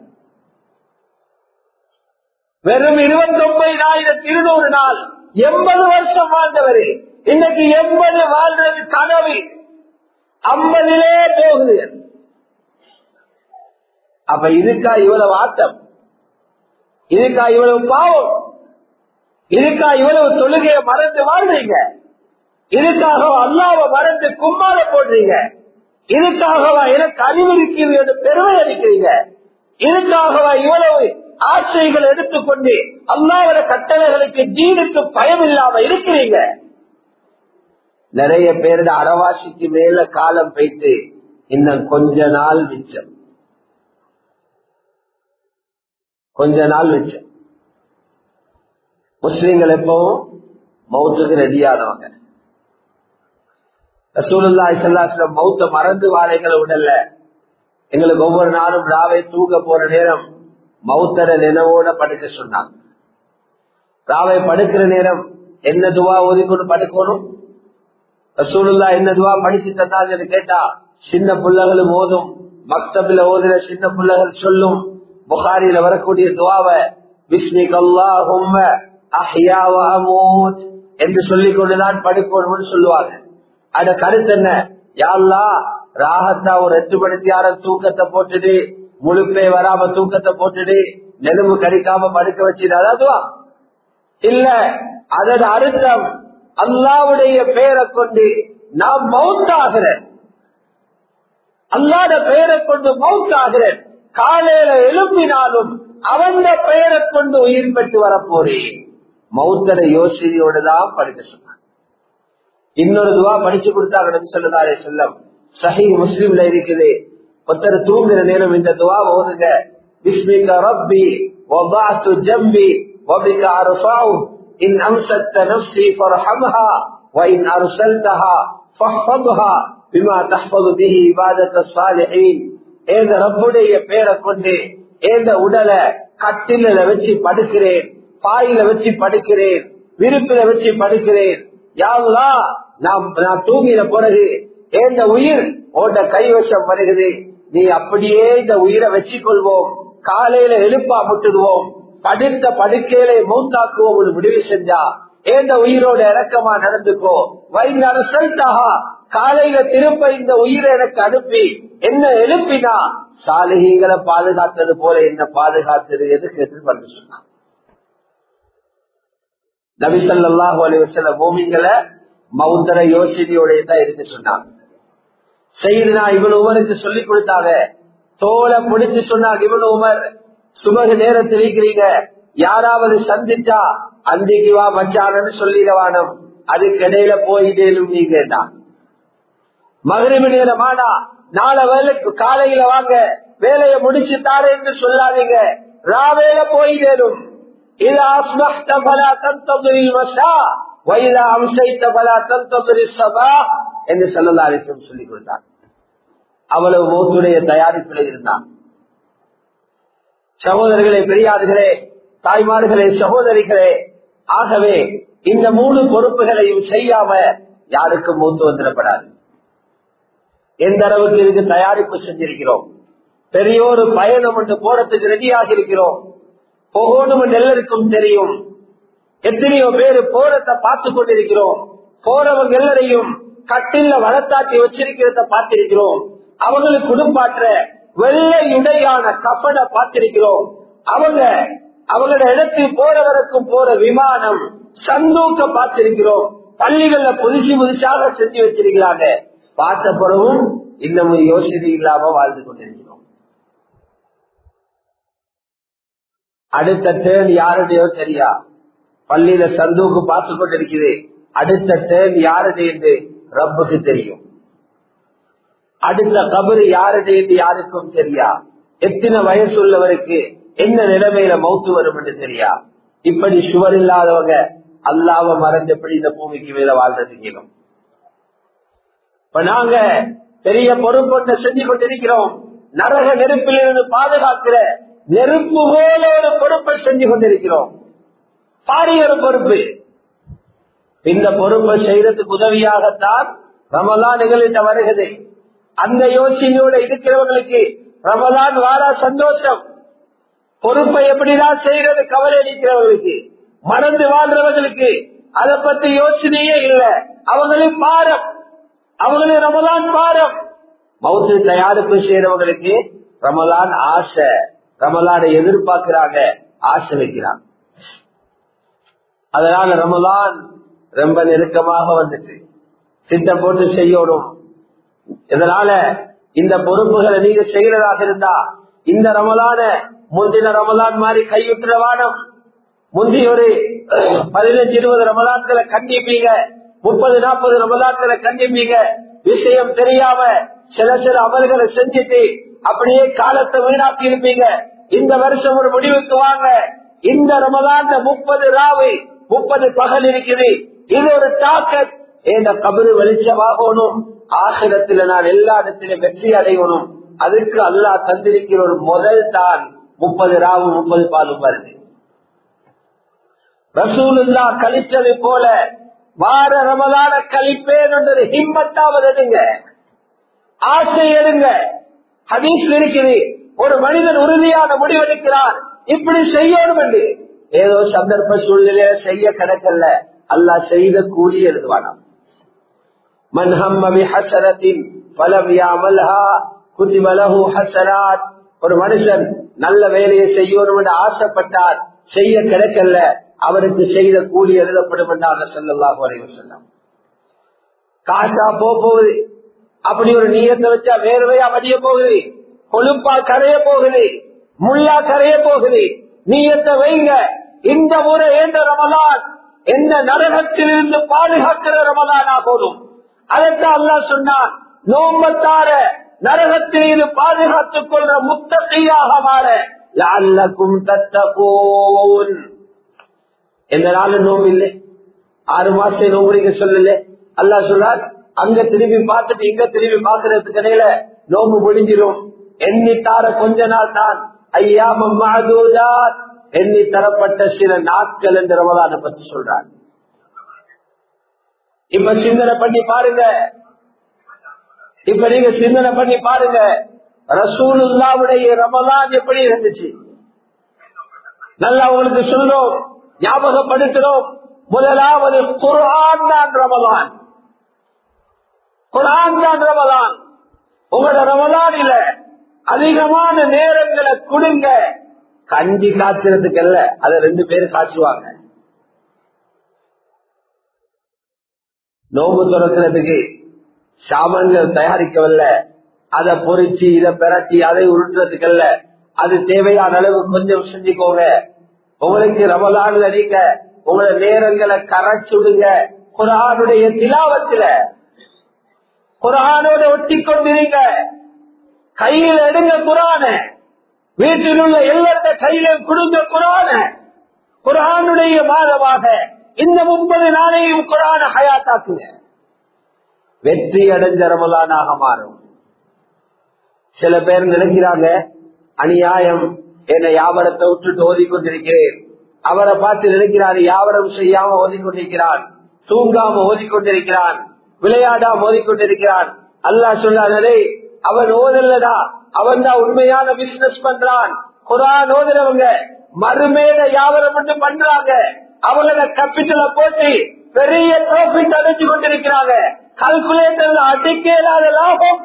வெறும் இருபத்தி ஒன்பதாயிரத்தி இருநூறு நாள் எண்பது வருஷம் வாழ்ந்தவர் இன்னைக்கு எண்பது வாழ்றது கனவு ஐம்பதிலே போகுது அப்ப இதுக்கா இவ்வளவு ஆட்டம் இதுக்கா இவ்வளவு பாவம் இதுக்கா இவ்வளவு தொழுகையை மறந்து வாழ்றீங்க இதுக்காக அல்லாவை மறந்து கும்மால போடுறீங்க இதுக்காகவா எனக்கு அறிவு இருக்கிறது என்று பெருமை அளிக்கிறீங்க இதுக்காகவா இவ்வளவு ஆசைகள் எடுத்துக்கொண்டு அல்லாவோட கட்டளைகளுக்கு தீனுக்கு பயம் இல்லாம இருக்கிறீங்க நிறைய பேருட அறவாசிக்கு மேல காலம் வைத்து இன்னும் கொஞ்ச நாள் மிச்சம் கொஞ்ச நாள் மிச்சம் முஸ்லிம்கள் எப்பவும் மௌத்துக்கு ரெடியானவங்க ரசூலுல்லாஹி ஸல்லல்லாஹு மௌத்த மறந்து வாழைகளை விடல எங்களுக்கு ஒவ்வொரு நாளும் ராவை தூங்க போற நேரம் மௌத்தர நினைவோட படுக்க சொன்னாங்க ராவை படுக்கிற நேரம் என்ன துவா ஓதிக்கொண்டு படுக்கணும் ரசூலுல்லா என்ன துவா படிச்சு தந்தாங்கன்னு கேட்டா சின்ன பிள்ளைகளும் ஓதும் மக்தபில ஓதுற சின்ன பிள்ளைகள் சொல்லும் புகாரியில வரக்கூடிய துவாவை பிஸ்மிக் அல்லாஹும்ம அஹ்யா வ அமூத் என்று சொல்லிக் கொண்டுதான் படுக்கணும்னு சொல்லுவாங்க அத கருத்து என்ன யாழ்லா ராகத்தா ஒரு எட்டு மணிக்கு யார தூக்கத்தை போட்டுட்டு முழுப்பே வராம தூக்கத்தை போட்டுட்டு நெலும்பு கடிக்காம படுக்க வச்சுட்டு அதுவா இல்ல அதோட அர்த்தம் அல்லாவுடைய பெயரை கொண்டு நாம் மவுத்தாகிறேன் அல்லாத பெயரை கொண்டு மவுத்தாகிறேன் காலையில எழுப்பினாலும் அவன் பெயரை கொண்டு உயிர் பெற்று வரப்போறேன் மௌத்தர யோசனையோடு தான் படிக்க சொன்னான் இன்னொரு துவா படிச்சு கொடுத்தாங்க நபி சொல்லதாரே செல்லம் சஹி முஸ்லீம்ல இருக்குது ஒருத்தர் தூங்குற நேரம் இந்த துவா ஓதுங்க பிஸ்மிக ரப்பி وضعت جنبي وبك أرفعه إن أمسكت نفسي فارحمها وإن أرسلتها فاحفظها بما تحفظ به عبادة الصالحين ஏந்த ரப்புடைய பேரை கொண்டு ஏந்த உடலை கட்டில வச்சு படுக்கிறேன் பாயில வச்சு படுக்கிறேன் விருப்பில வச்சு படுக்கிறேன் யாருலா நாம் நான் தூங்கின பிறகு ஏந்த உயிர் ஓட்ட கைவசம் வருகிறது நீ அப்படியே இந்த உயிரை வச்சு கொள்வோம் காலையில எழுப்பா முட்டுடுவோம் படுத்த படுக்கையில மௌத்தாக்குவோம் ஒரு முடிவு செஞ்சா ஏந்த உயிரோட இறக்கமா நடந்துக்கோ வைந்தான செல்தாகா காலையில திரும்ப இந்த உயிரை எனக்கு அனுப்பி என்ன எழுப்பினா சாலிகளை பாதுகாத்தது போல என்ன பாதுகாத்தது எதுக்கு எதிர்பார்த்து சொன்னான் நபிசல்லாஹு அலி வசல்ல பூமிங்களை மவுந்தர யோசனையோட தான் இருக்கு சொன்னாங்க செய்து நான் இவ்வளவு உமருக்கு சொல்லிக் கொடுத்தாங்க தோலை பிடிச்சு சொன்னாங்க இவனு உமர் சுபகு நேரத்தில் இருக்கிறீங்க யாராவது சந்திச்சா அந்திக்கு வா மச்சானன்னு சொல்லிடவானம் அதுக்கு இடையில போயிட்டேலும் நீங்க தான் மகரிபு நேரமானா நாளை வேலைக்கு காலையில வாங்க வேலையை முடிச்சு தாரே என்று சொல்லாதீங்க ராவேல போயிடேனும் இது அஸ்மஹ்த பலா தந்ததிரில் மசா வைலா அம்சைத்த பலா தந்ததிரில் சபா என்று சொல்லலாரிசம் சொல்லிக் கொடுத்தார் அவ்வளவு மௌத்துடைய தயாரிப்பில் இருந்தான் சகோதரர்களே பெரியார்களே தாய்மார்களே சகோதரிகளே ஆகவே இந்த மூணு பொறுப்புகளையும் செய்யாம யாருக்கும் மூத்து வந்துடப்படாது எந்த அளவுக்கு இதுக்கு தயாரிப்பு செஞ்சிருக்கிறோம் பெரிய ஒரு பயணம் ஒன்று போறதுக்கு ரெடியாக இருக்கிறோம் போகணும் என்று எல்லாருக்கும் தெரியும் எத்தனையோ பேரு போறத பார்த்து கொண்டிருக்கிறோம் போறவங்க எல்லாரையும் கட்டில வளர்த்தாட்டி வச்சிருக்கிறத பார்த்திருக்கிறோம் அவங்களுக்கு குடும்பாற்ற வெள்ளை உடையான கப்பனை பார்த்திருக்கிறோம் அவங்க அவங்களோட இடத்துக்கு போறவருக்கும் போற விமானம் சந்தூக்க பார்த்திருக்கிறோம் பள்ளிகள்ல புதுசு புதுசாக செஞ்சு வச்சிருக்கிறாங்க பார்த்த பிறகும் இன்னமும் யோசனை இல்லாம வாழ்ந்து கொண்டிருக்கிறோம் அடுத்த டேர்ன் யாருடையோ தெரியா பள்ளியில சந்தூக்கு பார்த்து கொண்டிருக்குது அடுத்த டேர்ன் யாருடைய என்று ரப்புக்கு தெரியும் அடுத்த கபரு யாருடைய என்று யாருக்கும் தெரியா எத்தனை வயசு உள்ளவருக்கு என்ன நிலைமையில மௌத்து வரும் என்று தெரியா இப்படி சுவர் இல்லாதவங்க அல்லாவ மறந்து எப்படி இந்த பூமிக்கு மேல வாழ்றதுக்கணும் இப்ப நாங்க பெரிய பொறுப்பொன்றை செஞ்சு கொண்டிருக்கிறோம் நரக நெருப்பிலிருந்து பாதுகாக்கிற நெருப்பு போல ஒரு பொறுப்பை செஞ்சு கொண்டிருக்கிறோம் பாரிய ஒரு பொறுப்பு இந்த பொறுப்பை செய்யறதுக்கு உதவியாகத்தான் ரமலான் நிகழ்கிட்ட வருகிறது அந்த யோசனையோட இருக்கிறவங்களுக்கு ரமலான் வாரா சந்தோஷம் பொறுப்பை எப்படிதான் செய்யறது கவலை அளிக்கிறவர்களுக்கு மறந்து வாழ்றவர்களுக்கு அதை பத்தி யோசனையே இல்லை அவங்களின் பாரம் அவங்களின் ரமலான் பாரம் மௌத்து தயாரிப்பு செய்யறவங்களுக்கு ரமலான் ஆசை ரமலானை எதிர்பார்க்கிறாங்க ஆசை வைக்கிறாங்க அதனால ரமலான் ரொம்ப நெருக்கமாக வந்துட்டு திட்டம் போட்டு செய்யணும் இதனால இந்த பொறுப்புகளை நீங்க செய்யறதாக இருந்தா இந்த ரமலான முந்தின ரமலான் மாதிரி கையுற்ற வானம் முந்தி ஒரு பதினஞ்சு இருபது ரமலான்களை கண்டிப்பீங்க முப்பது நாற்பது ரமலான்களை கண்டிப்பீங்க விஷயம் தெரியாம சில சில அமல்களை செஞ்சுட்டு அப்படியே காலத்தை வீணாக்கி இருப்பீங்க இந்த வருஷம் ஒரு முடிவுக்கு வாங்க இந்த ரமலான் முப்பது ராவு முப்பது பகல் இருக்குது இது ஒரு தாக்கத் என்ற கபரு வெளிச்சமாகணும் ஆசிரத்துல நான் எல்லா இடத்திலும் வெற்றி அடையணும் அதுக்கு அல்லாஹ் தந்திருக்கிற ஒரு முதல் தான் முப்பது ராவு முப்பது பாலும் வருது ரசூலுல்லா கழித்தது போல வார ரமதான கழிப்பேன் என்ற ஹிம்மத்தாவது எடுங்க ஆசை எடுங்க ஹதீஸ் இருக்குது ஒரு மனிதன் உறுதியான முடிவெடுக்கிறார் இப்படி செய்யணும் என்று ஏதோ சந்தர்ப்ப சூழ்நிலையில செய்ய கிடக்கல அல்லாஹ் செய்த கூலி எழுதுவானாம் மன்ஹம் ஹசரத்தின் பலம் யாமல்ஹா குதிமலஹு ஹசராத் ஒரு மனுஷன் நல்ல வேலையை செய்யணும் என்று ஆசைப்பட்டார் செய்ய கிடைக்கல அவருக்கு செய்த கூலி எழுதப்படும் என்றாக சொல்லலாம் சொன்னான் காசா போகுது அப்படி ஒரு நீயத்தை வச்சா வேர்வையா வடிய போகுது கொழுப்பா கரைய போகுது முள்ளா கரைய போகுது நீயத்தை வைங்க இந்த முறை எந்த ரமலான் எந்த நரகத்திலிருந்து பாதுகாக்கிற ரமலானா போதும் அதற்கு அல்லா சொன்னான் நோம்பத்தார நரகத்திலிருந்து பாதுகாத்துக் கொள்ற முத்தகையாக மாற லால்லக்கும் தத்தகோன் எந்த நாள் நோம்பு இல்லை ஆறு மாசம் நோம்புறீங்க சொல்லல அல்லா சொல்லார் அங்க திரும்பி பார்த்துட்டு இங்க திரும்பி பாக்குறதுக்கு இடையில நோம்பு முடிஞ்சிடும் எண்ணி தார கொஞ்ச நாள் தான் ஐயா மம்மாதூஜாத் எண்ணி தரப்பட்ட சில நாட்கள் என்று ரமலான பத்தி சொல்றார் இப்ப சிந்தனை பண்ணி பாருங்க இப்ப நீங்க சிந்தனை பண்ணி பாருங்க ரசூலுல்லாவுடைய ரமலான் எப்படி இருந்துச்சு நல்லா உங்களுக்கு சொல்றோம் ஞாபகப்படுத்துறோம் முதலாவது குரான் தான் ரமலான் குரான் தான் ரமலான் உங்களோட ரமலானில அதிகமான நேரங்களை கொடுங்க கஞ்சி காய்ச்சறதுக்கு அல்ல அதை ரெண்டு பேரும் காய்ச்சுவாங்க நோம்பு துறக்கிறதுக்கு சாமான்கள் தயாரிக்கவல்ல அதை பொறிச்சு இதை பிரட்டி அதை உருட்டுறதுக்கல்ல அது தேவையான அளவு கொஞ்சம் செஞ்சுக்கோங்க உங்களுக்கு ரமலான்ல நீங்க உங்களோட நேரங்களை கரைச்சுடுங்க குரானுடைய திலாவத்துல குரானோட ஒட்டி கொண்டிருங்க கையில் எடுங்க குரான வீட்டில் உள்ள எல்லாத்த கையில கொடுங்க குரான குரானுடைய மாதமாக இந்த முப்பது நாளையும் குரான ஹயாத்தாக்குங்க வெற்றி அடைஞ்ச ரமலானாக மாறும் சில பேர் நினைக்கிறாங்க அநியாயம் என்னை யாவரத்தை விட்டுட்டு ஓதிக்கொண்டிருக்கிறேன் அவரை பார்த்து நினைக்கிறார் யாவரம் செய்யாம ஓதிக்கொண்டிருக்கிறான் தூங்காம ஓதிக்கொண்டிருக்கிறான் விளையாடாம ஓதிக்கொண்டிருக்கிறான் அல்லாஹ் சொல்லாதே அவன் ஓதல்லடா அவன் தான் உண்மையான பிசினஸ் பண்றான் குரான் ஓதுறவங்க மறுமேல யாவரம் மட்டும் பண்றாங்க அவங்கள கேபிட்டல போட்டு பெரிய ப்ராஃபிட் அடைச்சு கொண்டிருக்கிறாங்க கால்குலேட்டர்ல அடிக்க இல்லாத லாபம்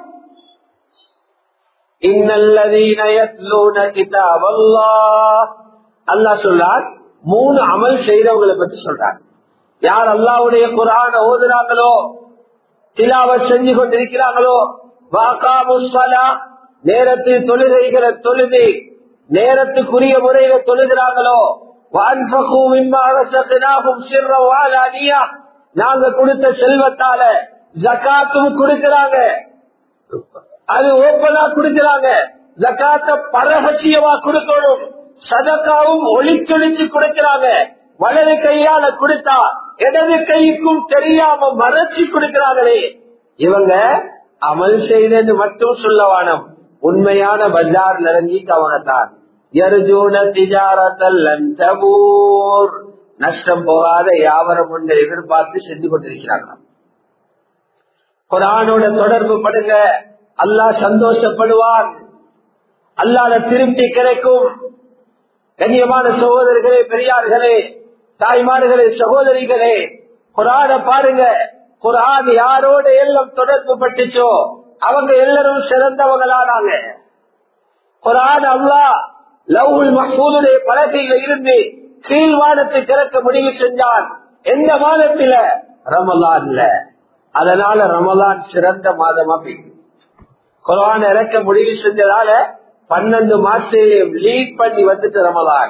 இன்னல்லதீன யத்லூன கிதாபல்லாஹ் அல்லாஹ் சொல்றார் மூணு அமல் செய்யறவங்களை பத்தி சொல்றார் யார் அல்லாவுடைய குரான ஓதுறாங்களோ திலாவ செஞ்சு கொண்டிருக்கிறாங்களோ வாக்காமுஸ்வலா நேரத்தில் தொழுகைகளை தொழுது நேரத்துக்குரிய முறையில தொழுகிறாங்களோ நாங்க கொடுத்த செல்வத்தால ஜக்காத்தும் கொடுக்கிறாங்க அது ஓப்பனா கொடுக்கிறாங்க ஜக்காத்த பரகசியமா கொடுக்கணும் சதக்காவும் ஒளிச்சொலிச்சு கொடுக்கிறாங்க வலது கையால கொடுத்தா இடது கைக்கும் தெரியாம மறைச்சு கொடுக்கிறாங்களே இவங்க அமல் செய்தது மட்டும் சொல்லவானம் உண்மையான பஜார் நிறங்கி கவனத்தான் நஷ்டம் போகாத யாவரம் ஒன்றை எதிர்பார்த்து செஞ்சு கொண்டிருக்கிறார்களாம் குரானோட தொடர்பு படுங்க அல்லாஹ் சந்தோஷப்படுவான் அல்லாத திருப்தி கிடைக்கும் கண்ணியமான சகோதரர்களே பெரியார்களே தாய்மார்களே சகோதரிகளே குரான பாருங்க குரான் யாரோட எல்லாம் தொடர்பு பட்டுச்சோ அவங்க எல்லாரும் சிறந்தவங்களானாங்க குரான் அல்லா லவ்ஹுல் மஹூலுடைய பலகையில இருந்து கீழ்வானத்தை திறக்க முடிவு செஞ்சான் எந்த மாதத்தில ரமலான்ல அதனால ரமலான் சிறந்த மாதமா போயிட்டு குரான் இறக்க முடிவு செஞ்சதால பன்னெண்டு மாசத்தையும் லீட் பண்ணி வந்துட்டு ரமலான்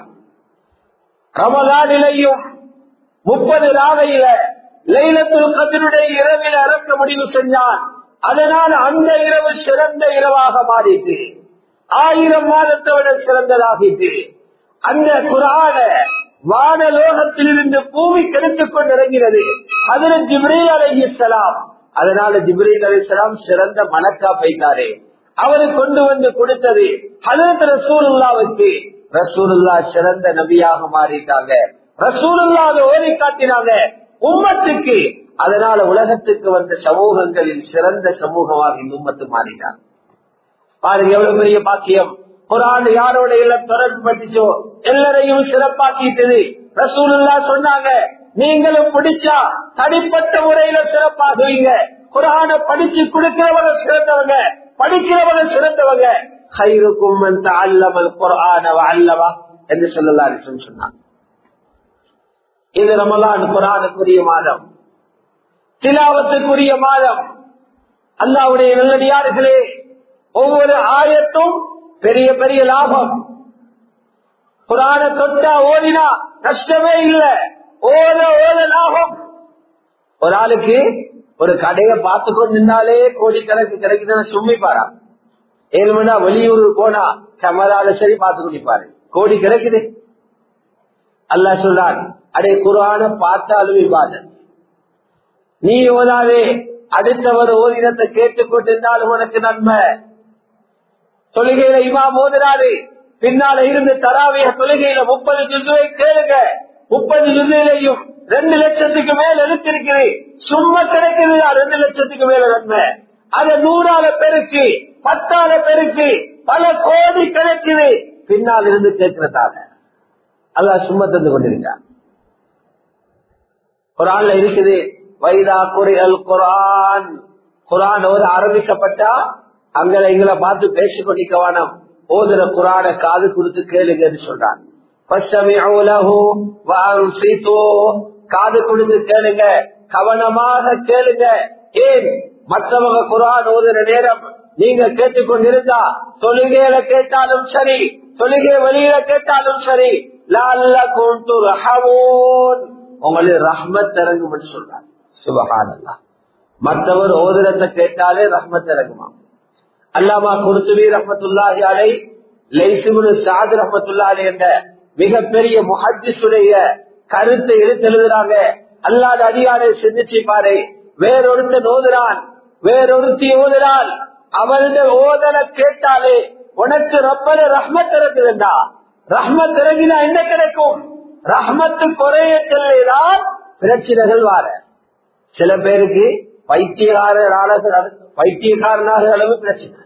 ரமலானிலையும் முப்பது ராவையில லைலத்துல் கதருடைய இரவில் இறக்க முடிவு செஞ்சான் அதனால அந்த இரவு சிறந்த இரவாக மாறிட்டு ஆயிரம் மாதத்தை விட சிறந்ததாகிட்டு அந்த குரான வானலோகத்திலிருந்து பூமி கெடுத்துக் கொண்டு இறங்கிறது அதுல ஜிப்ரீல் அலைஹிஸ்ஸலாம் அதனால ஜிப்ரீல் அலைஹிஸ்ஸலாம் சிறந்த மலக்கா பைத்தாரே அவரு கொண்டு வந்து கொடுத்தது ஹதரத் ரசூலுல்லாவுக்கு ரசூலுல்லா சிறந்த நபியாக மாறிட்டாங்க ரசூலுல்லா அதை ஓடி காட்டினாங்க உம்மத்துக்கு அதனால உலகத்துக்கு வந்த சமூகங்களில் சிறந்த சமூகமாக இந்த உம்மத்து மாறிட்டாங்க பாருங்க எவ்வளவு பெரிய பாக்கியம் குரான் யாரோட எல்லாம் தொடர்பு பட்டுச்சோ எல்லாரையும் சிறப்பாக்கிட்டது ரசூலுல்லா சொன்னாங்க நீங்களும் பிடிச்சா தனிப்பட்ட முறையில சிறப்பாகுவீங்க குரான படிச்சு கொடுக்கிறவங்க சிறந்தவங்க படிக்கிறவங்க சிறந்தவங்க ஹைருக்கும் அல்லமல் குரான அல்லவா என்று சொல்லலாம் சொன்னாங்க இது ரமலான் குரானுக்குரிய மாதம் திலாவத்துக்குரிய மாதம் அல்லாவுடைய நல்லடியார்களே ஒவ்வொரு ஆயத்தும் பெரிய பெரிய லாபம் குரான தொட்டா ஓடினா கஷ்டமே இல்லை ஓத ஓத லாபம் ஒரு ஆளுக்கு ஒரு கடையை பார்த்து கொண்டிருந்தாலே கோடிக்கணக்கு கிடைக்குதுன்னு சும்மிப்பாரா ஏழு மணி வெளியூர் போனா கமரால சரி பார்த்து கொண்டிருப்பாரு கோடி கிடைக்குது அல்லா சொல்றான் அடே குரான பார்த்தாலும் விவாதம் நீ ஓதாவே அடுத்தவர் ஓரினத்தை கேட்டுக்கொண்டிருந்தாலும் உனக்கு நன்மை தொழுகையில இமா மோதினாரு பின்னால இருந்து தராவிய தொழுகையில முப்பது ஜுசுவை கேளுங்க முப்பது ஜுசுலையும் ரெண்டு லட்சத்துக்கு மேல எடுத்திருக்கிறேன் சும்மா கிடைக்குது ரெண்டு லட்சத்துக்கு மேல நன்மை அத நூறால பெருக்கு பத்தால பெருக்கு பல கோடி கிடைக்குது பின்னால் இருந்து கேட்கிறதால அல்லா சும்மா தந்து கொண்டிருக்கார் குரான்ல இருக்குது வைதா குரியல் குரான் குரான் ஓத ஆரம்பிக்கப்பட்டா அங்களை எங்களை பார்த்து பேசிக் கொண்டிருக்கவானம் ஓதுற குரான காது கொடுத்து கேளுங்கன்னு சொல்றாங்க காது கொடுத்து கேளுங்க கவனமாக கேளுங்க ஏன் மற்றவங்க குரான் ஓதுற நேரம் நீங்க கேட்டுக்கொண்டிருந்தா தொழுகையில கேட்டாலும் சரி தொழுகை வெளியில கேட்டாலும் சரி லால்ல கூட்டு ரஹமூன் உங்களுக்கு ரஹ்மத் இறங்கும் சொல்றாங்க சுபகானல்லா மற்றவர் ஓதுரத்தை கேட்டாலே ரஹ்மத் இறங்குமா அல்லாமா குருத்துவி ரஹமத்துல்லாஹி அலை லைசிமுனு சாது ரஹமத்துல்லாஹி என்ற மிகப்பெரிய முஹத்திசுடைய கருத்தை எடுத்து எழுதுறாங்க அல்லாத அதிகாரை சிந்திச்சு பாரு வேறொருத்தன் ஓதுறான் வேறொருத்தி ஓதுறான் அவளுடைய ஓதலை கேட்டாலே உனக்கு ரப்பன ரஹ்மத் இறக்குதுண்டா ரஹ்மத் இறங்கினா என்ன கிடைக்கும் ரஹ்மத்து குறைய சொல்லிதான் பிரச்சனைகள் வார சில பேருக்கு பைத்தியகாரனால பைத்தியக்காரனாக அளவு பிரச்சனை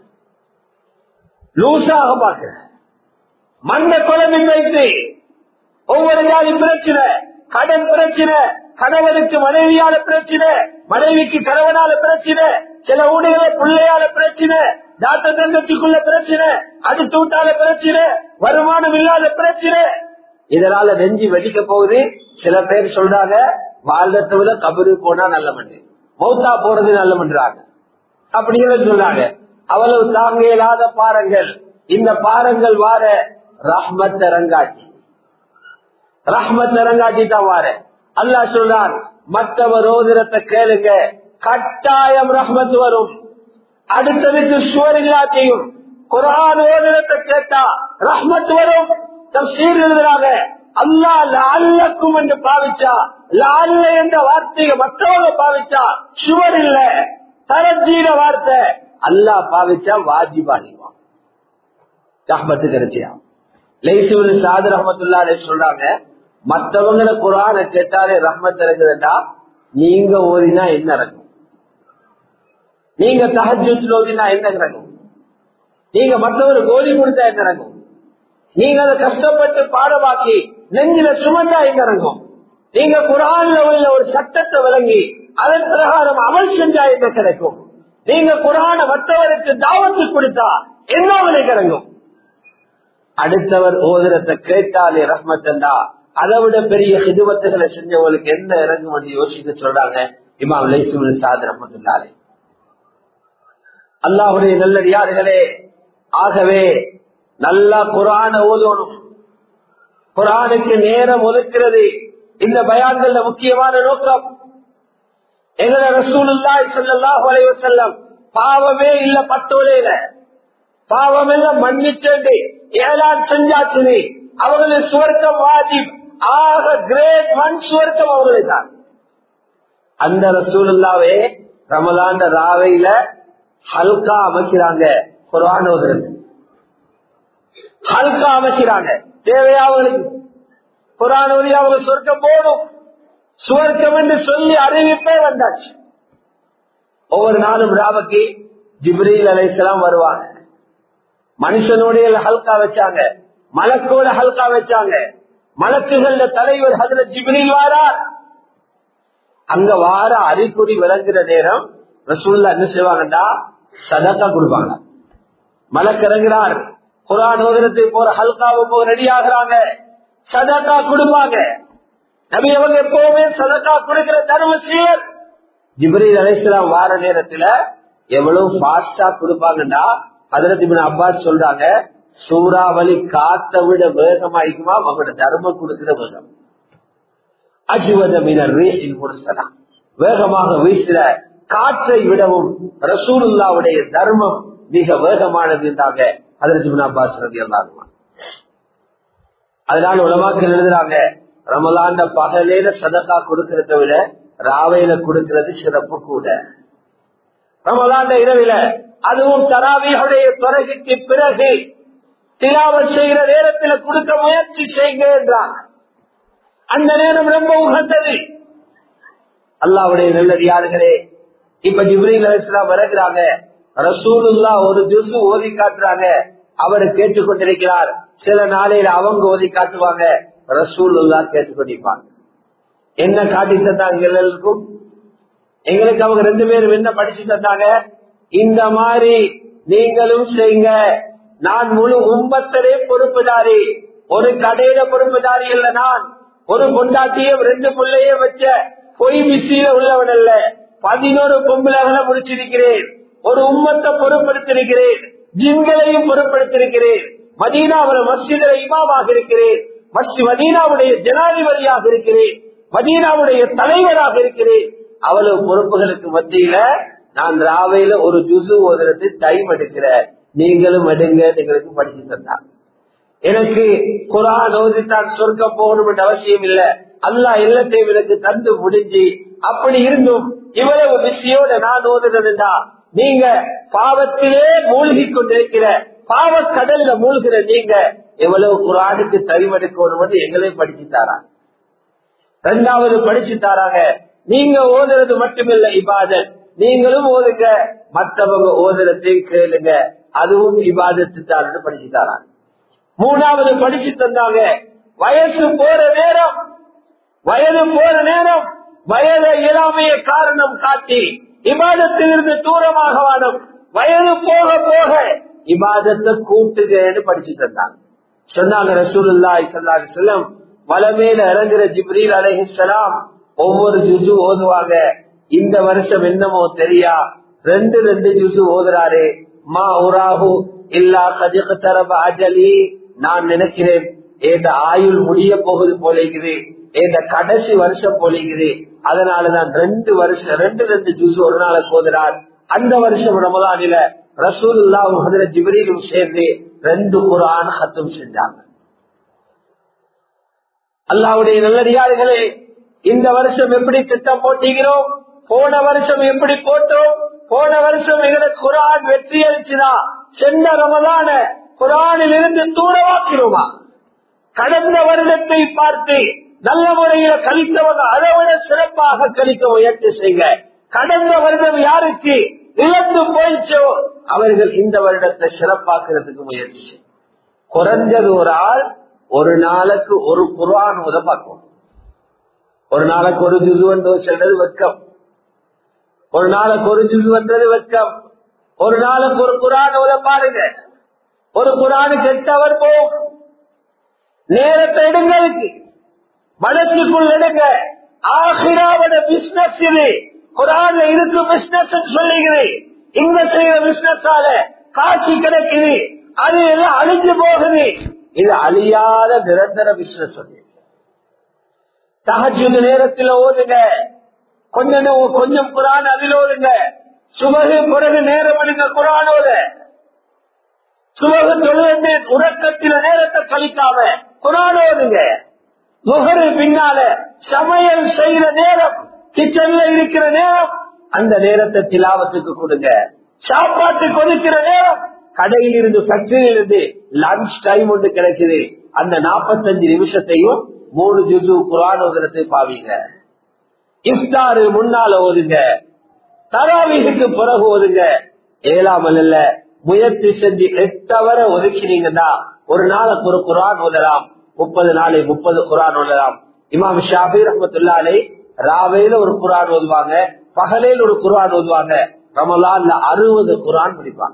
லூசாக பார்க்கிற மண்ண குழம்பி வைத்து ஒவ்வொரு ஜாதி பிரச்சனை கடன் பிரச்சனை கணவனுக்கு மனைவியால பிரச்சனை மனைவிக்கு கணவனால பிரச்சனை சில ஊடுகளை பிள்ளையால பிரச்சனை தாத்த தங்கத்துக்குள்ள பிரச்சனை அது தூட்டால பிரச்சனை வருமானம் இல்லாத பிரச்சனை இதனால நெஞ்சு வெடிக்க போகுது சில பேர் சொல்றாங்க வாழ்றதை விட கபரு போனா நல்ல மண்ணு மௌத்தா போறது நல்ல மன்றாங்க அப்படின்னு சொல்றாங்க அவ்வளவு தாங்க இயலாத பாறங்கள் இந்த பாறங்கள் வார ரஹ்மத் ரங்காட்சி ரஹ்மத் ரங்காட்சி தான் வார அல்லா சொல்றான் மற்றவர் ஓதிரத்தை கேளுங்க கட்டாயம் ரஹ்மத் வரும் அடுத்ததுக்கு சுவர் இல்லாத்தையும் குரான் ஓதிரத்தை கேட்டா ரஹ்மத் வரும் தப்சீர் எழுதுறாங்க அல்லா லால்லக்கும் என்று பாவிச்சா லால்ல என்ற வார்த்தையை மற்றவங்க பாவிச்சா சுவர் இல்ல தரஜீன வார்த்தை அல்லா பாவிச்சா வாஜிபானிவான் ரஹ்மத்து கிடைச்சியா லைசுவல் சாது ரஹமத்துல்லா சொல்றாங்க மற்றவங்கள குரான கேட்டாலே ரஹ்மத் இருக்குதுண்டா நீங்க ஓதினா என்ன நடக்கும் நீங்க தஹஜத்தில் ஓதினா என்ன நடக்கும் நீங்க மற்றவர் கோழி கொடுத்தா என்ன நடக்கும் நீங்க அதை கஷ்டப்பட்டு பாடமாக்கி நெஞ்சில சுமந்தா என்ன நடக்கும் நீங்க குரான்ல உள்ள ஒரு சட்டத்தை விளங்கி அதன் பிரகாரம் அமல் செஞ்சா என்ன கிடைக்கும் நீங்க குரான மற்றவருக்கு தாவத்து கொடுத்தா என்ன விலை கிடைக்கும் அடுத்தவர் ஓதுரத்தை கேட்டாலே ரஹ்மத்தண்டா அதை விட பெரிய ஹிதுவத்துகளை செஞ்சவங்களுக்கு என்ன இறங்கும் என்று யோசிக்க சொல்றாங்க இமாம் லைசுல் சாத் ரஹமத்துல்லாலே அல்லாஹுடைய நல்லடியார்களே ஆகவே நல்லா குரான ஓதணும் குரானுக்கு நேரம் ஒதுக்கிறது இந்த பயான்கள முக்கியமான நோக்கம் எங்களை ரசூலுல்லாய் ஸல்லல்லாஹு அலைஹி வஸல்லம் பாவமே இல்ல பட்டோலையில பாவம் எல்லாம் மன்னிச்சேண்டு ஏழான் செஞ்சாச்சு அவர்களுடைய சுவர்க்கம் வாஜிப் ஆக கிரேட் ஒன் சுவர்க்கம் அவர்களே தான் அந்த ரசூலுல்லாவே ரமலாண்ட ராவையில ஹல்கா அமைக்கிறாங்க குரான் ஓதுறது ஹல்கா அமைக்கிறாங்க தேவையா அவங்களுக்கு குரான் ஓதி அவங்க சொர்க்கம் போடும் சுவர்க்கம் என்று சொல்லி அறிவிப்பே வந்தாச்சு ஒவ்வொரு நாளும் ராவக்கு ஜிப்ரீல் அலைசலாம் வருவாங்க மனுஷனுடைய ஹல்கா வச்சாங்க மலக்கோட ஹல்கா வச்சாங்க மலக்குகள்ல தலைவர் அதுல ஜிப்ரீல் வாரார் அங்க வார அறிகுறி விளங்குற நேரம் ரசூல்லா என்ன செய்வாங்கடா சதக்கா கொடுப்பாங்க மலக்கிறங்குறார் குரான் ஓதனத்துக்கு போற ஹல்காவுக்கு ரெடி ஆகுறாங்க சதக்கா கொடுப்பாங்க நபி அவங்க எப்பவுமே சதக்கா கொடுக்கிற தர்மசீர் ஜிப்ரீல் அலைசலாம் வார நேரத்துல எவ்வளவு பாஸ்டா கொடுப்பாங்கன்னா அதற்கு இவன் அப்பாஸ் சொல்றாங்க சூறாவளி காத்த விட வேகமாயிக்குமா அவங்களோட தர்மம் கொடுக்கிற வேகம் அஜுவதமினர் முரசலாம் வேகமாக வீசுற காற்றை விடவும் ரசூலுல்லாவுடைய தர்மம் மிக வேகமானது என்றாங்க அதற்கு இவன் அப்பாஸ் ரவி எல்லாருமா அதனால உலமாக்கள் எழுதுறாங்க ரமலாண்ட பகலேல சதக்கா கொடுக்கறத விட ராவையில கொடுக்கிறது சிறப்பு கூட ரமலாண்ட இரவில அதுவும் தராவியுடைய பிறகுக்கு பிறகு திலாவ செய்கிற நேரத்தில் கொடுக்க முயற்சி செய்யுங்க என்றார் அந்த நேரம் ரொம்ப உகந்தது அல்லாவுடைய நல்லடியார்களே இப்ப ஜிப்ரீல் அலிஸ்லாம் வருகிறாங்க ரசூலுல்லா ஒரு ஜூசு ஓதி காட்டுறாங்க அவரு கேட்டுக்கொண்டிருக்கிறார் சில நாளையில அவங்க ஓதி காட்டுவாங்க ரசூலுல்லா கேட்டுக்கொண்டிருப்பாங்க என்ன காட்டி தந்தாங்க எங்களுக்கும் எங்களுக்கு அவங்க ரெண்டு பேரும் என்ன படிச்சு தந்தாங்க இந்த மாதிரி நீங்களும் செய்யுங்க நான் முழு உம்பத்தரே பொறுப்புதாரி ஒரு கடையில பொறுப்புதாரி இல்ல நான் ஒரு பொண்டாட்டியும் ரெண்டு பிள்ளைய வச்ச பொய் மிஸ்ஸியில உள்ளவன் அல்ல பதினோரு பொம்பளைகளை முடிச்சிருக்கிறேன் ஒரு உம்மத்தை பொறுப்படுத்திருக்கிறேன் ஜின்களையும் பொறுப்படுத்திருக்கிறேன் மதீனாவில் மஸ்ஜிதில் இமாமாக இருக்கிறேன் மஸ்ஜி மதீனாவுடைய ஜனாதிபதியாக இருக்கிறேன் மதீனாவுடைய தலைவராக இருக்கிறேன் அவ்வளவு பொறுப்புகளுக்கு மத்தியில நான் ராவையில ஒரு ஜுசு ஓதுறது டைம் எடுக்கிறேன் நீங்களும் எடுங்க எங்களுக்கு படிச்சு தந்தான் எனக்கு குரான் ஓதித்தான் சொர்க்கம் போகணும் என்ற அவசியம் இல்ல அல்லா எல்லாத்தையும் எனக்கு தந்து முடிஞ்சு அப்படி இருந்தும் இவ்வளவு விஷயோட நான் ஓதுனதுண்டா நீங்க பாவத்திலே மூழ்கி கொண்டிருக்கிற பாவ கடல்ல மூழ்கிற நீங்க எவ்வளவு குரானுக்கு தரிவெடுக்கணும் எங்களே படிச்சு தாராங்க ரெண்டாவது படிச்சு தாராங்க நீங்க ஓதுறது மட்டுமில்ல இபாதத் நீங்களும் ஓதுங்க மற்றவங்க ஓதுறதையும் கேளுங்க அதுவும் இபாதத்து தான் படிச்சு தாராங்க மூணாவது படிச்சு தந்தாங்க வயசு போற நேரம் வயது போற நேரம் வயது இயலாமைய காரணம் காட்டி இபாதத்திலிருந்து தூரமாக வாடும் வயது போக போக இபாதத்தை கூட்டுகன்னு படிச்சு தந்தாங்க சொன்னாங்க ரசூலுல்லாய் சல்லாஹ் செல்லம் மலமேல இறங்குற ஜிப்ரீல் அலைஹிஸ்ஸலாம் ஒவ்வொரு ஜுசு ஓதுவாங்க இந்த வருஷம் என்னமோ தெரியா ரெண்டு ரெண்டு ஜுசு ஓதுறாரு மா உராஹு இல்லா கதிக தரப அஜலி நான் நினைக்கிறேன் ஏத ஆயுள் முடிய போகுது போலிக்குது ஏத கடைசி வருஷம் போலிக்குது அதனாலதான் ரெண்டு வருஷம் ரெண்டு ரெண்டு ஜூஸ் ஒரு நாளைக்கு ஓதுறார் அந்த வருஷம் ரமதானில ரசூல்லா ஜிப்ரீலும் சேர்ந்து ரெண்டு குரான் ஹத்தும் செஞ்சாங்க அல்லாவுடைய நல்லடியார்களே இந்த வருஷம் எப்படி திட்டம் போட்டீங்கிறோம் போன வருஷம் எப்படி போட்டோம் போன வருஷம் எங்களை குரான் வெற்றி அளிச்சுதா சென்ற ரமதான குரானில் இருந்து தூரமாக்கிறோமா கடந்த வருடத்தை பார்த்து நல்ல முறையில கழித்தவங்க அதை விட சிறப்பாக கழிக்க முயற்சி செய்ய கடந்த வருடம் யாருக்கு இழந்து போயிச்சோ அவர்கள் இந்த வருடத்தை சிறப்பாக்குறதுக்கு முயற்சி செய்யும் குறைஞ்சது ஒரு ஆள் ஒரு நாளைக்கு ஒரு குரான் உதப்பாக்கும் ஒரு நாளைக்கு ஒரு ஜுது வந்து சொல்றது வெக்கம் ஒரு நாளைக்கு ஒரு ஜுது வந்தது வெக்கம் ஒரு நாளைக்கு ஒரு குரான் உத பாருங்க ஒரு குரானுக்கு எட்டு அவர் போகும் நேரத்தை எடுங்க அதுக்கு மனசுக்குள் எடுங்க ஆசிராவோட பிசினஸ் இது குரான்ல இருக்கு பிசினஸ் சொல்லுகிறேன் இங்க செய்யற பிசினஸால காட்சி கிடைக்குது அது எல்லாம் அழிஞ்சு போகுது இது அழியாத நிரந்தர பிசினஸ் தகஜுது நேரத்தில் ஓதுங்க கொஞ்சம் கொஞ்சம் குரான் அதில் ஓதுங்க சுமகு பிறகு நேரம் எடுங்க குரான் ஓத சுமகு தொழுது உறக்கத்தில நேரத்தை கழிக்காம குரான் ஓதுங்க முகரு பின்னால சமையல் செய்யற நேரம் கிச்சன்ல இருக்கிற நேரம் அந்த நேரத்தை திலாவத்துக்கு கொடுங்க சாப்பாட்டு கொடுக்கிற நேரம் கடையில் இருந்து ஃபேக்டரியில் இருந்து லஞ்ச் டைம் ஒன்று கிடைக்குது அந்த நாற்பத்தஞ்சு நிமிஷத்தையும் மூணு ஜுசு குரான் ஓதுறதை பாவீங்க இஃப்தாரு முன்னால ஓதுங்க தராவிகளுக்கு பிறகு ஓதுங்க ஏழாமல் இல்ல முயற்சி செஞ்சு எட்டவரை ஒதுக்கினீங்கன்னா ஒரு நாளுக்கு ஒரு குரான் ஓதலாம் முப்பது நாளை முப்பது குரான் ஓதலாம் இமாம் ஷாபி ரஹமத்துல்லாலே ராவையில ஒரு குரான் ஓதுவாங்க பகலையில் ஒரு குரான் ஓதுவாங்க ரமலான்ல அறுபது குரான் படிப்பாங்க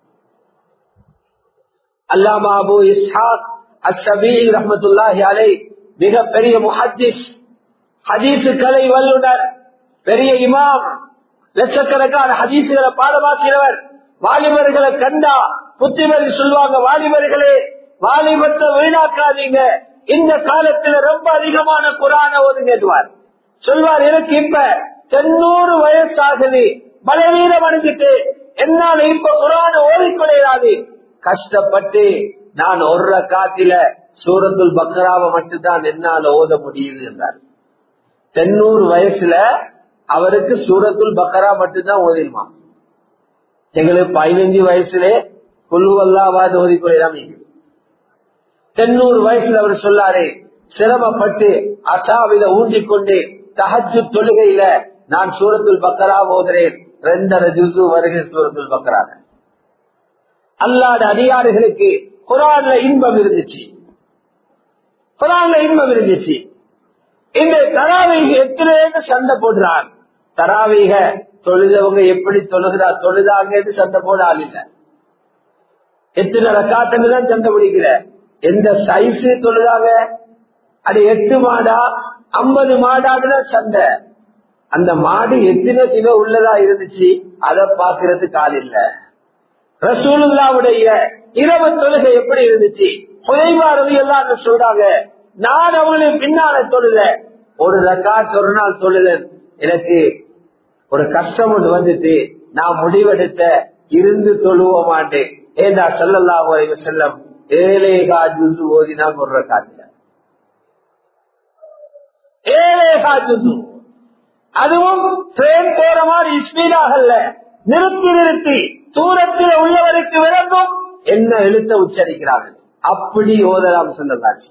அல்லாமா அபு இஸ்ஹாக் அஸ்ஸபீ ரஹமத்துல்லாஹி அலை மிக பெரிய முஹத்திஸ் ஹதீசு கலை வல்லுனர் பெரிய இமாம் லட்சக்கணக்கான ஹதீசுகளை பாடமாக்கிறவர் வாலிபர்களை கண்டா புத்திமதி சொல்லுவாங்க வாலிபர்களே வாலிபத்தை வீணாக்காதீங்க இந்த காலத்துல ரொம்ப அதிகமான குரான ஒதுங்கிடுவார் சொல்வார் எனக்கு இப்ப தொண்ணூறு வயசாகுது பலவீனம் அடைஞ்சிட்டு என்னால இப்ப குரான ஓதிக்கொள்ளாது கஷ்டப்பட்டு நான் ஒரு காத்தில சூரத்துல் பக்ராவை மட்டும்தான் என்னால ஓத முடியுது என்றார் தொண்ணூறு வயசுல அவருக்கு சூரத்துல் பக்ரா மட்டும்தான் ஓதிருமா எங்களுக்கு பதினஞ்சு வயசுல குழுவல்லாவாது ஓதிக்கொள்ளலாம் தொண்ணூறு வயசுல அவர் சொல்லாரு சிரமப்பட்டு அசாவில ஊன்றிக்கொண்டு தஹஜு தொழுகையில நான் சூரத்துல் பக்கரா ஓதுறேன் ரெண்டரை ஜூசு வருகிற சூரத்துல் பக்கராக அல்லாத அதிகாரிகளுக்கு குரான்ல இன்பம் இருந்துச்சு குரான்ல இன்பம் இருந்துச்சு இந்த தராவீக எத்தனை சண்டை போடுறான் தராவீக தொழுதவங்க எப்படி தொழுகிறா தொழுதாங்கன்னு சண்டை போட ஆள் இல்ல எத்தனை ரக்காத்துன்னு தான் சண்டை பிடிக்கிற எந்த சைஸ் தொழுதாங்க அது எட்டு மாடா ஐம்பது மாடாதுல சண்டை அந்த மாடு எத்தனை கிலோ உள்ளதா இருந்துச்சு அதை பாக்குறதுக்கு ஆள் இல்ல ரசூலுல்லாவுடைய இரவு தொழுகை எப்படி இருந்துச்சு குறைவா ரவி எல்லாம் சொல்றாங்க நான் அவங்களுக்கு பின்னால தொழுத ஒரு ரக்காத் ஒரு நாள் தொழுதன் எனக்கு ஒரு கஷ்டம் ஒன்று வந்துட்டு நான் முடிவெடுத்த இருந்து தொழுவ மாட்டேன் ஏண்டா சொல்லல்லா செல்லம் ஏழேகா ஜூசு ஓதினா ஒரு ரக்காத்துல ஏழேகா ஜூசு அதுவும் ட்ரெயின் போற மாதிரி ஸ்பீடாகல்ல நிறுத்தி நிறுத்தி தூரத்தில் உள்ளவருக்கு விளங்கும் என்ன எழுத்த உச்சரிக்கிறார்கள் அப்படி ஓதலாம் சொன்னதாச்சு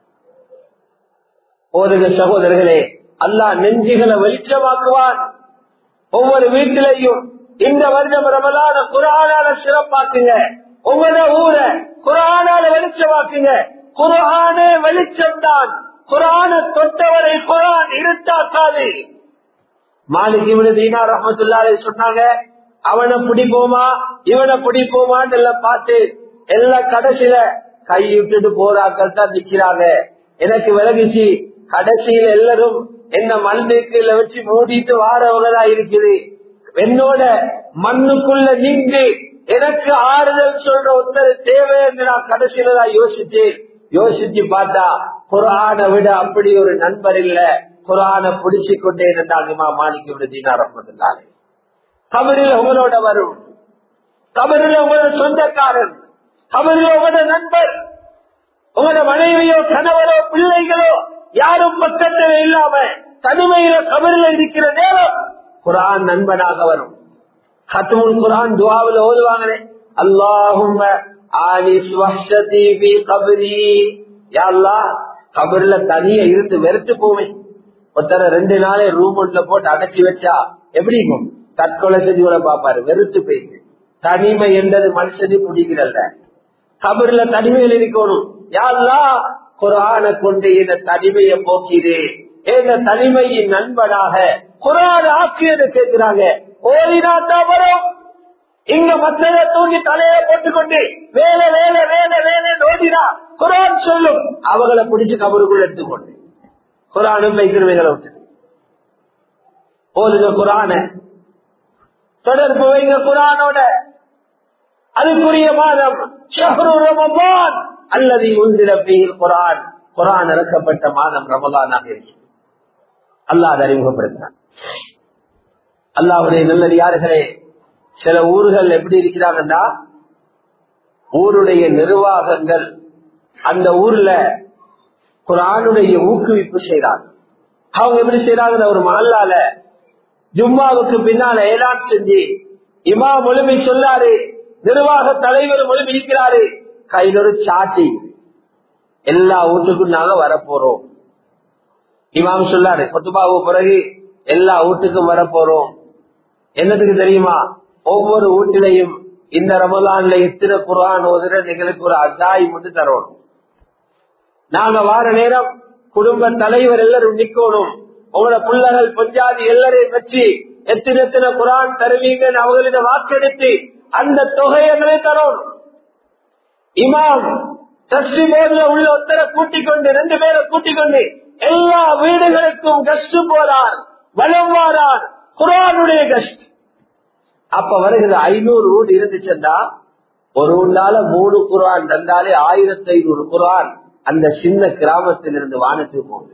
ஓதுக சகோதரர்களே அல்லாஹ் நெஞ்சுகளை வெளிச்சமாக்குவான் ஒவ்வொரு வீட்டிலையும் இந்த வருடம் ரமலான குரானால சிறப்பாக்குங்க உங்களோட ஊரை குரானால வெளிச்சமாக்குங்க குரானே வெளிச்சம் தான் குரான தொட்டவரை குரான் இருட்டாக்காது மாலிக் இவனு தீனா ரஹமத்துல்லாலே சொன்னாங்க அவனை பிடிப்போமா இவனை பிடிப்போமான்னு எல்லாம் பார்த்து எல்லாம் கடைசியில கை விட்டுட்டு போறாக்கள் தான் நிக்கிறாங்க எனக்கு விலகிச்சு கடைசியில எல்லாரும் என்ன மண்ணுக்குள்ள வச்சு மூடிட்டு வாரவங்கதான் இருக்குது என்னோட மண்ணுக்குள்ள நின்று எனக்கு ஆறுதல் சொல்ற ஒருத்தர் தேவை என்று நான் கடைசியில தான் யோசிச்சேன் யோசிச்சு பார்த்தா குரானை விட அப்படி ஒரு நண்பர் இல்ல குரான புடிச்சு கொண்டே இருந்தாங்க மாணிக்க விட தீனாரப்பட்டாங்க கபரில் உங்களோட வரும் கபரில் உங்களோட சொந்தக்காரன் கபரில் உங்களோட நண்பர் உங்களோட மனைவியோ கணவரோ பிள்ளைகளோ யாரும் பக்கத்தில் இல்லாம தனிமையில கபரில் இருக்கிற நேரம் குரான் நண்பனாக வரும் ஹத்துமுல் குரான் துவாவில் ஓதுவாங்களே அல்லாஹும் கபர்ல தனிய இருந்து வெறுத்து போவேன் ஒருத்தர ரெண்டு நாளே ரூம் ஒன்ல போட்டு அடைச்சி வச்சா எப்படி இருக்கும் தற்கொலை செஞ்சு கூட பாப்பாரு வெறுத்து போயிட்டு தனிமை என்றது மனுஷனு பிடிக்கிறல்ல கபர்ல தனிமையில் இருக்கணும் யாருலா குரான கொண்டு இந்த தனிமையை போக்கிறே இந்த தனிமையின் நண்பனாக குரான ஆக்கியது கேட்கிறாங்க ஓடினா வரும் இங்க மத்திய தூங்கி தலையை போட்டுக்கொண்டு வேலை வேலை வேலை வேலை ஓடினா குரான் சொல்லும் அவங்களை பிடிச்சு கபருக்குள்ள எடுத்துக்கொண்டு குரானும் வைக்கிறவைகளை விட்டு ஓதுங்க குரான தொடர்பு வைங்க குரானோட அதுக்குரிய மாதம் ரமபான் அல்லது உந்திரப்பியில் குரான் குரான் இறக்கப்பட்ட மாதம் ரமலானாக இருக்கு அல்லாஹ் அறிமுகப்படுத்தினார் அல்லாவுடைய நல்லடியார்களே சில ஊர்கள் எப்படி இருக்கிறாங்கன்னா ஊருடைய நிர்வாகங்கள் அந்த ஊர்ல குரானுடைய ஊக்குவிப்பு செய்றாங்க அவங்க எப்படி செய்யறாங்க ஒரு மல்லால ஜும்மாவுக்கு பின்னால ஏலான் செஞ்சு இமா மொழிமை சொல்லாரு நிர்வாக தலைவர் மொழிமை இருக்கிறாரு கையில் ஒரு சாட்டி எல்லா வீட்டுக்கும் நாங்க வரப்போறோம் இமாம் சொல்லாரு கொத்துபாவு பிறகு எல்லா வீட்டுக்கும் வரப்போறோம் என்னதுக்கு தெரியுமா ஒவ்வொரு வீட்டிலையும் இந்த ரமலான்ல எத்தனை குரான் ஓதுற எங்களுக்கு ஒரு அத்தாய் மட்டும் தரணும் நாங்க வார நேரம் குடும்ப தலைவர் எல்லாரும் நிக்கணும் உங்களோட பிள்ளைகள் பஞ்சாதி எல்லாரையும் வச்சு எத்தனை எத்தனை குரான் தருவீங்கன்னு அவங்களிடம் வாக்கெடுத்து அந்த தொகையை தரணும் இமாம் தஸ்ரீமோதுல உள்ள ஒருத்தரை கூட்டிக் கொண்டு ரெண்டு பேரை கூட்டிக் கொண்டு எல்லா வீடுகளுக்கும் கஷ்டு போறார் வலம் வாரார் குரானுடைய கஷ்ட் அப்ப வருகிற ஐநூறு வீடு இருந்துச்சுன்னா ஒரு வீண்டால மூணு குரான் தந்தாலே ஆயிரத்தி ஐநூறு குரான் அந்த சின்ன கிராமத்தில் இருந்து வானத்துக்கு போகுது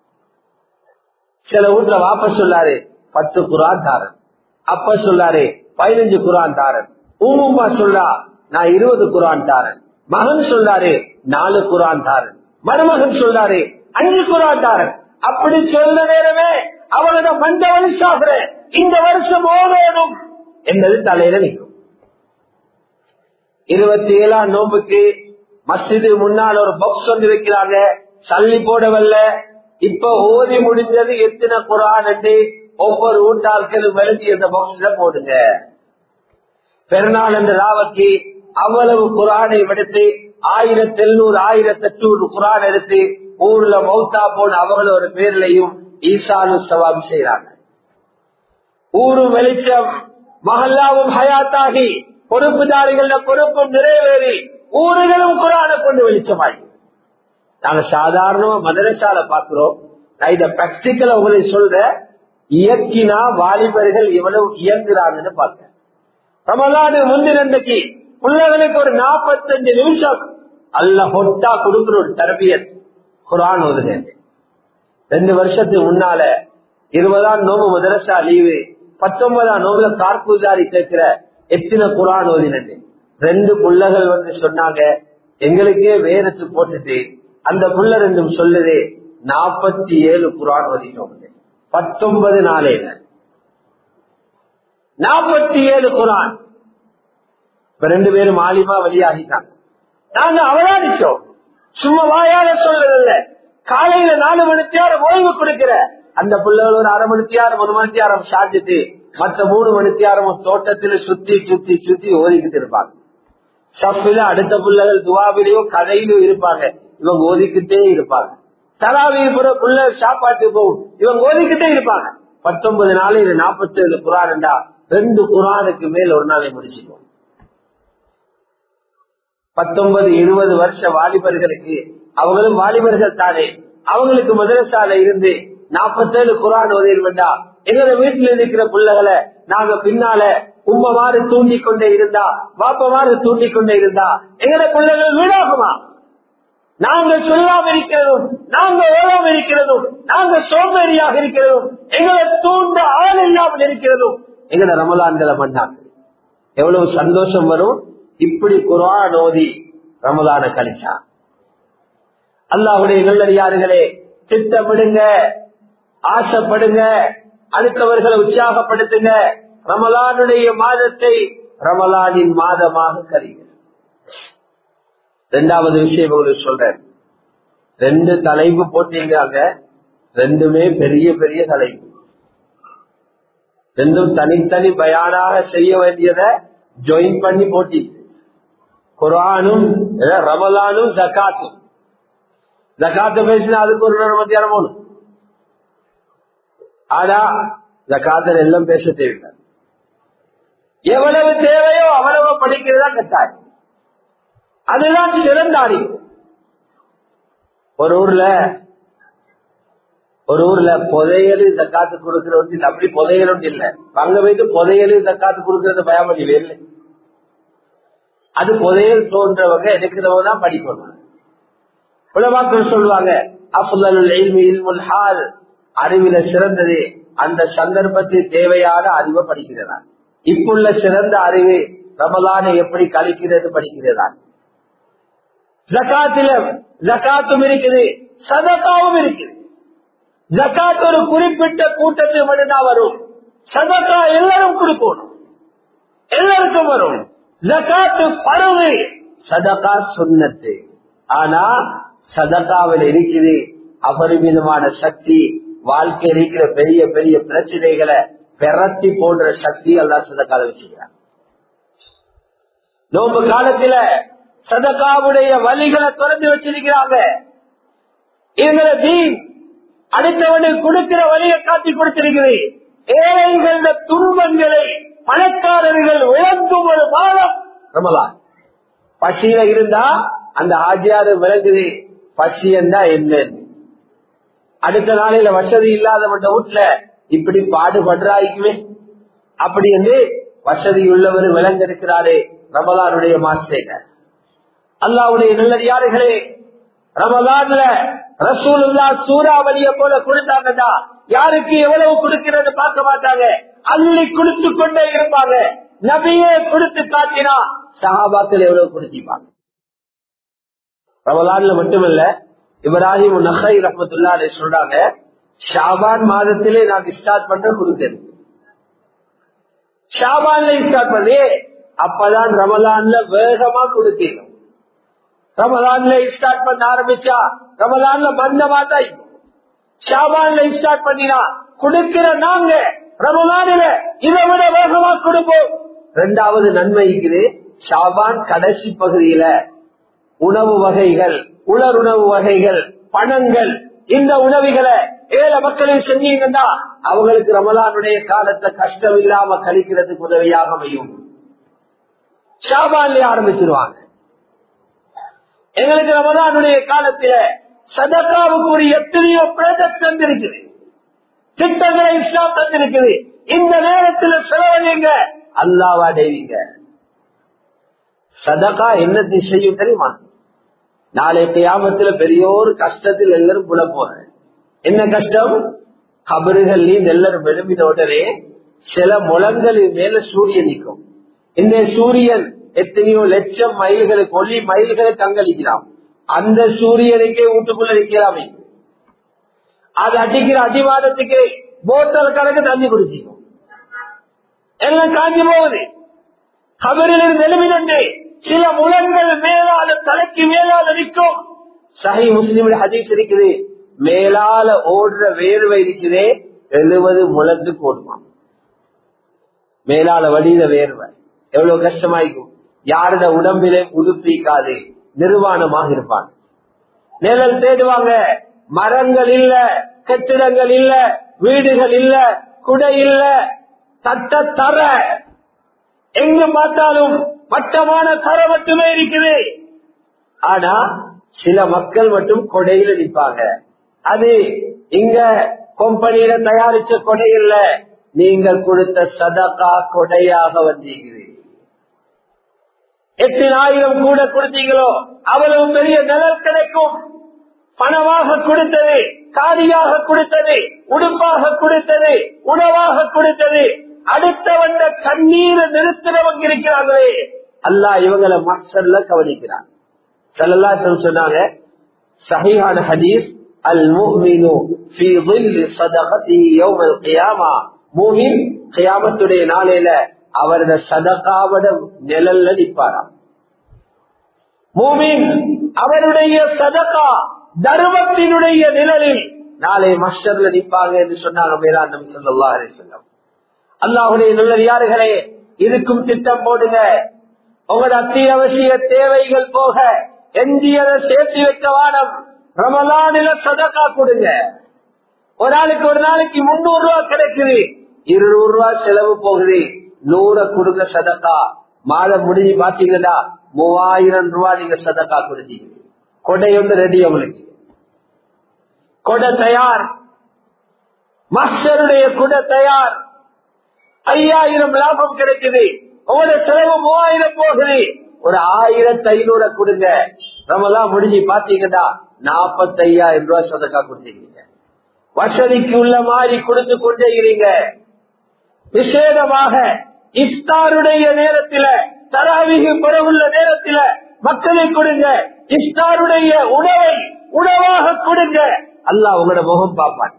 சில வீட்டுல வாபஸ் சொல்லாரு பத்து குரான் தாரன் அப்ப சொல்லாரு பதினஞ்சு குரான் தாரன் ஊமுமா சொல்லா நான் இருபது குரான் தாரன் மகன் சொல்லாரு நாலு குரான் தாரன் மருமகன் சொல்றாரு அஞ்சு குரான் தாரன் அப்படி சொல்ல நேரமே அவனோட மண்ட வயசாகிற இந்த வருஷம் ஓடணும் என்பது தலையில நிற்கும் இருபத்தி ஏழாம் நோம்புக்கு மஸ்ஜிது முன்னால் ஒரு பாக்ஸ் வந்து வைக்கிறாங்க சல்லி போடவல்ல இப்ப ஓதி முடிஞ்சது எத்தனை குரான் ஒவ்வொரு ஊட்டாட்களும் விளக்கி அந்த பாக்ஸ்ல போடுங்க பெருநாள் என்ற ராவக்கு அவ்வளவு குரானை எடுத்து ஆயிரத்தி எழுநூறு ஆயிரத்தி எட்நூறு குரான் எடுத்து ஊர்ல மௌத்தா போன அவங்களோட பேர்லையும் ஈசானு சவாபி செய்யறாங்க ஊரும் வெளிச்சம் மஹல்லாவும் ஹயாத்தாகி பொறுப்புதாரிகள பொறுப்பும் நிறைவேறி ஊர்களும் குரானை கொண்டு வெளிச்சமாகி நாங்க சாதாரணமா மதரசால பாக்குறோம் நான் இத பிராக்டிக்கல உங்களுக்கு சொல்றேன் இயக்கினா வாலிபர்கள் எவ்வளவு இயங்குறாங்கன்னு பார்க்க ரமலானு முந்தினன்றைக்கு பிள்ளைகளுக்கு ஒரு நாற்பத்தஞ்சு நிமிஷம் அல்ல ஹொட்டா கொடுக்கிற ஒரு தரபியத் குரான் ஓதுங்க ரெண்டு வருஷத்துக்கு முன்னால இருபதாம் நோம்பு மதரசா லீவு பத்தொன்பதாம் நோம்புல கார்பூஜாரி கேட்கிற எத்தனை குரான் ஓதினது ரெண்டு புள்ளகள் வந்து சொன்னாங்க எங்களுக்கே வேரத்து போட்டுட்டு அந்த புள்ள ரெண்டும் சொல்லுது நாற்பத்தி ஏழு குரான் ஓதிட்டோம் பத்தொன்பது நாளையில நாற்பத்தி ஏழு குரான் இப்ப ரெண்டு பேரும் ஆலிமா வெளியாகிட்டாங்க நாங்க அவதானிச்சோம் சும்மா வாயால சொல்றதில்ல காலையில நாலு மணிக்கு நேரம் ஓய்வு கொடுக்கிற அந்த பிள்ளைகள் ஒரு அரை மணிக்கு நேரம் ஒரு மணிக்கு நேரம் சாஞ்சிட்டு மத்த மூணு மணிக்கு நேரம் தோட்டத்துல சுத்தி சுத்தி சுத்தி ஓதிக்கிட்டு இருப்பாங்க சப்பில அடுத்த பிள்ளைகள் துவாவிலையும் கதையிலும் இருப்பாங்க இவங்க ஓதிக்கிட்டே இருப்பாங்க தலாவியில் புற புள்ள சாப்பாட்டு போகும் இவங்க ஓதிக்கிட்டே இருப்பாங்க பத்தொன்பது நாளையில நாற்பத்தி ஏழு குரான்டா ரெண்டு குரானுக்கு மேல் ஒரு நாளை முடிச்சுக்குவோம் பத்தொன்பது இருபது வருஷ வாலிபர்களுக்கு அவங்களும் வாலிபர்கள் தானே அவங்களுக்கு மதரசால இருந்து நாற்பத்தேழு குரான் ஓதில் வேண்டா எங்களை வீட்டில் இருக்கிற பிள்ளைகளை நாங்க பின்னால உம்மமாறு தூண்டிக் கொண்டே இருந்தா பாப்பமாறு தூண்டிக் கொண்டே இருந்தா எங்களை பிள்ளைகள் வீடாகுமா நாங்க சொல்லாம இருக்கிறதும் நாங்க ஓடாம இருக்கிறதும் நாங்க சோம்பேறியாக இருக்கிறதும் எங்களை தூண்ட ஆள் இல்லாமல் இருக்கிறதும் எங்களை ரமலான்களை மண்ணாக்கு எவ்வளவு சந்தோஷம் வரும் இப்படி குரான் ஓதி ரமலான கழிச்சா அல்லாஹுடைய நல்லடியார்களே திட்டமிடுங்க ஆசைப்படுங்க அடுத்தவர்களை உற்சாகப்படுத்துங்க ரமலானுடைய மாதத்தை ரமலானின் மாதமாக கருங்க ரெண்டாவது விஷயம் உங்களுக்கு சொல்றேன் ரெண்டு தலைப்பு போட்டீங்க ரெண்டுமே பெரிய பெரிய தலைப்பு ரெண்டும் தனித்தனி பயானாக செய்ய வேண்டியத ஜாயின் பண்ணி போட்டி குரானும் ரமலானும் ஜக்காத்தும் ஜக்காத்து பேசினா அதுக்கு ஒரு நேரம் மத்தியானம் போகணும் ஆனா ஜக்காத்தில் எல்லாம் பேச தேவையில்லை எவ்வளவு தேவையோ அவ்வளவு படிக்கிறதா கட்டாயம் அதுதான் சிறந்தாடி ஒரு ஊர்ல ஒரு ஊர்ல புதையலு தக்காத்து கொடுக்கிற ஒன்று இல்லை அப்படி புதையல் ஒன்று இல்லை அங்க போயிட்டு புதையலு தக்காத்து கொடுக்கறது பயமடி இல்லை அது புதையல் தோன்றவங்க எடுக்கிறவங்க தான் படிக்கணும் உலமாக்கள் சொல்லுவாங்க அஃபுல் ஹால் அறிவில சிறந்தது அந்த சந்தர்ப்பத்தில் தேவையான அறிவை படிக்கிறதா இப்புள்ள சிறந்த அறிவு ரமலானை எப்படி கழிக்கிறது படிக்கிறதா ஜக்காத்தில ஜக்காத்தும் இருக்குது சதக்காவும் இருக்குது ஜக்காத் ஒரு குறிப்பிட்ட கூட்டத்துக்கு மட்டும்தான் வரும் சதக்கா எல்லாரும் கொடுக்கணும் எல்லாருக்கும் வரும் ஜக்காத்து பறவை சதக்கா சுண்ணத்து ஆனா சதக்காவில் இருக்குது அபரிமிதமான சக்தி வாழ்க்கை இருக்கிற பெரிய பெரிய பிரச்சனைகளை பெறத்தி போன்ற சக்தி எல்லாம் சதக்கால வச்சுக்கிறார் நோம்பு காலத்துல சதக்காவுடைய வழிகளை திறந்து வச்சிருக்கிறாங்க இவங்களை தீன் அடுத்தவனுக்கு கொடுக்கிற வழியை காட்டி கொடுத்திருக்கிறது ஏழைகள துன்பங்களை பணக்காரர்கள் இழந்தும் ஒரு மாதம் ரமலான் பசியில இருந்தா அந்த ஆஜியாரு விளங்குது பசி என்றா என்ன அடுத்த நாளையில வசதி இல்லாதவன் வீட்டுல இப்படி பாடுபடுறாய்க்குமே அப்படி என்று வசதி உள்ளவர் விளங்க இருக்கிறாரே ரமலானுடைய மாசேக அல்லாவுடைய நல்லடியார்களே ரமலான்ல ரசூலுல்லா சூறாவளிய போல கொடுத்தாங்கடா யாருக்கு எவ்வளவு கொடுக்கிறது பார்க்க மாட்டாங்க அள்ளி கொடுத்து கொண்டே இருப்பாங்க நபியே கொடுத்து காட்டினா சஹாபாக்கள் எவ்வளவு கொடுத்திப்பாங்க ரமலான்ல மட்டுமல்ல இப்ராஹிம் நகை ரஹமத்துல்லா சொல்றாங்க ஷாபான் மாதத்திலே நாங்க ஸ்டார்ட் பண்ண கொடுக்கிறது ஷாபான்ல ஸ்டார்ட் பண்ணி அப்பதான் ரமலான்ல வேகமா கொடுக்கணும் ரமலான்ல ஸ்டார்ட் பண்ண ஆரம்பிச்சா ரமலான்ல மந்தமா தான் ஷாபான்ல ஸ்டார்ட் பண்ணினா கொடுக்கிற நாங்க ரமலானில இதை விட வேகமா கொடுப்போம் ரெண்டாவது நன்மை இருக்குது ஷாபான் கடைசி பகுதியில உணவு வகைகள் உலர் உணவு வகைகள் பணங்கள் இந்த உணவுகளை ஏழை மக்களில் செஞ்சீங்கன்னா அவங்களுக்கு ரமலானுடைய காலத்தை கஷ்டம் இல்லாம கழிக்கிறதுக்கு உதவியாக அமையும் ஷாபான்ல ஆரம்பிச்சிருவாங்க எங்களுக்கு ரமலானுடைய காலத்துல சதக்காவுக்கு ஒரு எத்தனையோ பிரதத் தந்திருக்குது திட்டங்களை இஸ்லாம் தந்திருக்குது இந்த நேரத்தில் செலவழிங்க அல்லாவா அடைவீங்க சதகா என்ன செய்யும் தெரியுமா நாளை கியாமத்துல பெரிய ஒரு கஷ்டத்தில் எல்லாரும் புல போற என்ன கஷ்டம் கபறுகள்லையும் எல்லாரும் விளம்பின உடனே சில முழங்களின் மேல சூரியன் நிற்கும் இந்த சூரியன் எத்தனையோ லட்சம் மைல்களுக்கு ஒளி மைல்களை தங்களிக்கிறான் அந்த சூரியனுக்கே வீட்டுக்குள்ள நிற்கலாமே அது அடிக்கிற அடிவாதத்துக்கு போட்டல் கணக்கு தண்ணி குடிச்சிக்கும் எல்லாம் காஞ்சி போகுது கபரில் நிலவினே சில முழங்கள் மேலால தலைக்கு மேலால நிற்கும் சஹி முஸ்லிம் ஹதீஸ் இருக்குது மேலால ஓடுற வேர்வை இருக்குதே எழுபது முழத்துக்கு ஓடுமா மேலால வடித வேர்வை எவ்வளவு கஷ்டமாயிருக்கும் யாருட உடம்பிலே உடுப்பிக்காது நிர்வாணமாக இருப்பாங்க நிழல் தேடுவாங்க மரங்கள் இல்ல கட்டிடங்கள் இல்ல வீடுகள் இல்ல குடை இல்ல தட்ட தர எங்கு பார்த்தாலும் வட்டமான தர மட்டுமே இருக்குது ஆனா சில மக்கள் மட்டும் கொடையில நிற்பாங்க அது இங்க கம்பெனியில தயாரிச்ச கொடை இல்ல நீங்கள் கொடுத்த சதகா கொடையாக வந்தீங்க எத்தனாயிரம் கூட கொடுத்தீங்களோ அவ்வளவு பெரிய நிழல் கிடைக்கும் பணமாக கொடுத்தது காரியாக கொடுத்தது உடுப்பாக கொடுத்தது உணவாக கொடுத்தது அடுத்த வந்த கண்ணீரை நிறுத்தினவங்க இருக்கிறாங்களே அல்லா இவங்களை மசல்ல கவனிக்கிறான் சல்லல்லா சொன்னாங்க சஹீஹான ஹதீஸ் அல் முஃமினு ஃபீ ظில் ஸதகதி யௌம் அல் கியாமா மூமின் கியாமத்துடைய நாளையில அவரது சதகாவட நிழல்ல நிற்பாராம் மூமின் அவருடைய சதகா தர்மத்தினுடைய நிழலில் நாளை மஷர்ல நிற்பாங்க என்று சொன்னாங்க மேலாண்டம் சொல்லா சொல்லம் அல்லாஹுடைய நல்லடியார்களே இதுக்கும் திட்டம் போடுங்க உங்களோட அத்தியாவசிய தேவைகள் போக எஞ்சியதை சேர்த்து வைக்க வானம் ரமலானில சதக்கா கொடுங்க ஒரு நாளைக்கு ஒரு நாளைக்கு முன்னூறு ரூபாய் கிடைக்குது இருநூறு ரூபாய் செலவு போகுது நூற கொடுங்க சதக்கா மாதம் முடிஞ்சு பாத்தீங்கன்னா மூவாயிரம் ரூபாய் நீங்க சதக்கா கொடுத்தீங்க கொடை ஒன்று ரெடி அவங்களுக்கு கொடை தயார் மாஸ்டருடைய கொடை தயார் ஐயாயிரம் லாபம் கிடைக்குது உங்களோட செலவு மூவாயிரம் போகுது ஒரு ஆயிரத்தி ஐநூறு கொடுங்க நம்மலாம் முடிஞ்சு பாத்தீங்கன்னா நாற்பத்தி ஐயாயிரம் ரூபாய் சதக்கா கொடுத்தீங்க வசதிக்கு உள்ள மாதிரி கொடுத்து கொண்டேங்கிறீங்க விசேடமாக இஃப்தாருடைய நேரத்தில தராவிகு பிறகுள்ள நேரத்தில மக்களை கொடுங்க இஃப்தாருடைய உணவை உணவாக கொடுங்க அல்லாஹ் உங்களோட முகம் பார்ப்பான்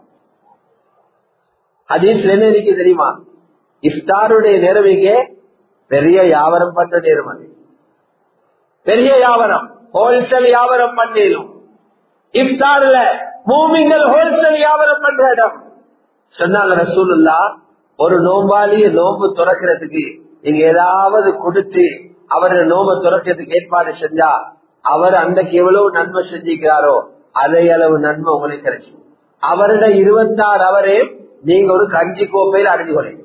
ஹதீஸ்ல என்ன இருக்கு தெரியுமா இஃப்தாருடைய நேரமிಗೆ பெரிய வியாபாரம் பண்ற நேரம் அது பெரிய வியாபாரம் ஹோல்சேல் வியாபாரம் பண்ணிடும் இஃப்தார்ல மூமிங்கள் ஹோல்சேல் வியாபாரம் பண்ற இடம் சொன்னாங்க ரசூலுல்லா ஒரு நோம்பாளிய நோம்பு துறக்கிறதுக்கு நீங்க ஏதாவது கொடுத்து அவருடைய நோம்பை துறக்கிறதுக்கு ஏற்பாடு செஞ்சா அவர் அன்றைக்கு எவ்வளவு நன்மை செஞ்சிருக்கிறாரோ அதே அளவு நன்மை உங்களுக்கு கிடைச்சு அவருடைய இருபத்தாறு அவரே நீங்க ஒரு கஞ்சி கோப்பையில் அடைஞ்சு கொள்ளுங்க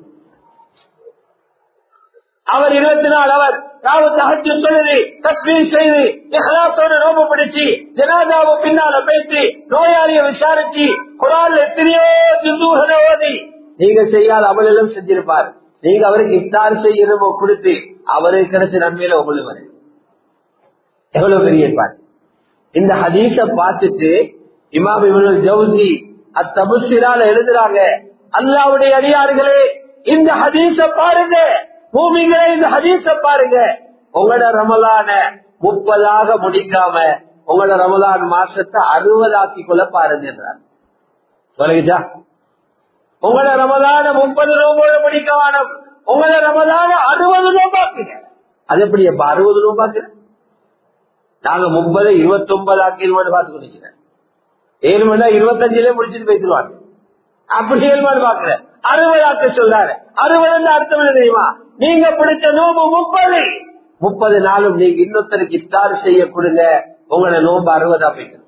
அவர் இருபத்தி நாலு அவர் தகச்சு தொழுது தஸ்மீர் செய்து இஹலாசோட நோம்பு பிடிச்சு ஜனாதாவை பின்னால பேசி நோயாளியை விசாரிச்சு குரால் எத்தனையோ ஜிந்துகளை ஓதி நீங்க செய்யாத அமலும் செஞ்சிருப்பார் நீங்க அவருக்கு இஃப்தார் செய்யணுமோ கொடுத்து அவருக்கு கிடைச்ச நன்மையில உங்களுக்கு வரும் எவ்வளவு பெரிய ஏற்பாடு இந்த ஹதீஸ பார்த்துட்டு இமாம் இவனு ஜவுசி அத்தபுசிரால எழுதுறாங்க அல்லாவுடைய அடியார்களே இந்த ஹதீஸ பாருங்க பூமிகளே இந்த ஹதீஸ பாருங்க உங்களோட ரமலான முப்பதாக முடிக்காம உங்களோட ரமலான் மாசத்தை அறுபதாக்கி கொள்ள பாருங்க என்றார் சொல்லுங்கச்சா உங்களோட ரமலான முப்பது ரூபாய் முடிக்க வேணும் உங்களோட ரமலான அறுபது ரூபாய்க்குங்க அது எப்படி அப்ப அறுபது ரூபாய்க்கு நாங்க முப்பது இருபத்தி ஒன்பது ஆக்கிடுவோம் பார்த்து கொண்டிருக்கிறேன் ஏழு மணி இருபத்தஞ்சுல முடிச்சுட்டு போயிடுவாங்க அப்படி ஏழு மணி பாக்குறேன் அறுபது ஆக்க சொல்றாரு அறுபது அர்த்தம் என்ன தெரியுமா நீங்க பிடிச்ச நோம்பு முப்பது முப்பது நாளும் நீங்க இன்னொருத்தருக்கு இத்தாறு செய்ய கொடுங்க உங்களோட நோம்பு அறுபதா போயிட்டு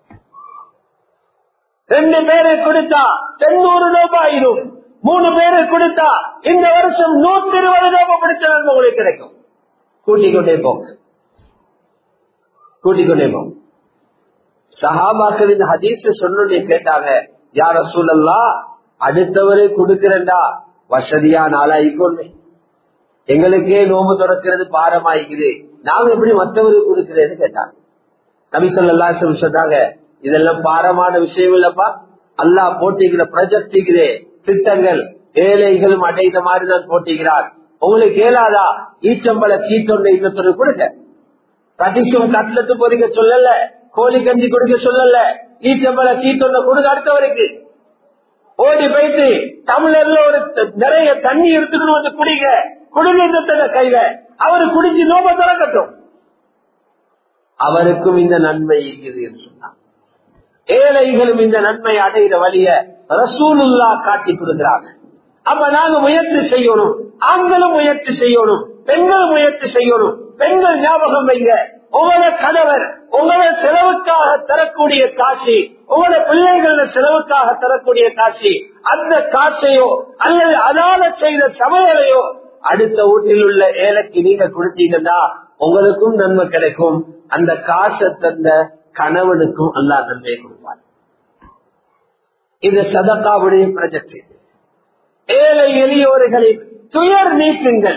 ரெண்டு பேரு கொடுத்தா தொண்ணூறு ரூபாயிரும் மூணு பேரு கொடுத்தா இந்த வருஷம் நூத்தி இருபது ரூபாய் பிடிச்ச நன்மை உங்களுக்கு கிடைக்கும் கூட்டிக் கொண்டே போங்க கூட்டிக் கொண்டே போங்க சஹாபாக்கள் இந்த ஹதீஸ் சொன்னு கேட்டாங்க யார சூழல்லா அடுத்தவரை கொடுக்கிறண்டா வசதியா நாளாயிக்கொள்மே எங்களுக்கே நோம்பு திறக்கிறது பாரமாயிக்குது நாங்க எப்படி மற்றவருக்கு கொடுக்கிறேன்னு கேட்டாங்க நபி சொல்லா சொன்னாங்க இதெல்லாம் பாரமான விஷயம் இல்லப்பா அல்லாஹ் போட்டிக்கிற ப்ரொஜெக்ட் திட்டங்கள் ஏழைகளும் அடைந்த மாதிரி தான் போட்டிக்கிறார் உங்களுக்கு கேளாதா ஈச்சம்பள கீட்டொன்றை இன்னொரு கொடுக்க கட்டிக்கும் கட்லத்து பொறிக்க சொல்லல கோழி கஞ்சி கொடுக்க சொல்லல ஈச்சம்பள கீட்டொன்ன கொடுக்க அடுத்தவருக்கு ஓடி போயிட்டு தமிழர்ல ஒரு நிறைய தண்ணி எடுத்துக்கணும் வந்து குடிங்க குடிநீர் கையில அவரு குடிச்சு நோம்ப திறக்கட்டும் அவருக்கும் இந்த நன்மை இருக்குது என்று சொன்னார் ஏழைகளும் இந்த நன்மை அடைகிற வழிய ரசூலுல்லா காட்டி கொடுக்கிறாங்க அப்ப நாங்க முயற்சி செய்யணும் ஆண்களும் முயற்சி செய்யணும் பெண்களும் முயற்சி செய்யணும் பெண்கள் ஞாபகம் வைங்க உங்களோட கணவர் உங்களோட செலவுக்காக தரக்கூடிய காட்சி உங்களோட பிள்ளைகள செலவுக்காக தரக்கூடிய காட்சி அந்த காசையோ அல்லது அதால செய்த சமையலையோ அடுத்த வீட்டில் உள்ள ஏழைக்கு நீங்க கொடுத்தீங்கன்னா உங்களுக்கும் நன்மை கிடைக்கும் அந்த காசை தந்த கணவனுக்கும் அல்லா நன்மை கொடுப்பார் இது சதக்காவுடைய ப்ரொஜெக்ட் ஏழை எளியோர்களின் துயர் நீக்குங்கள்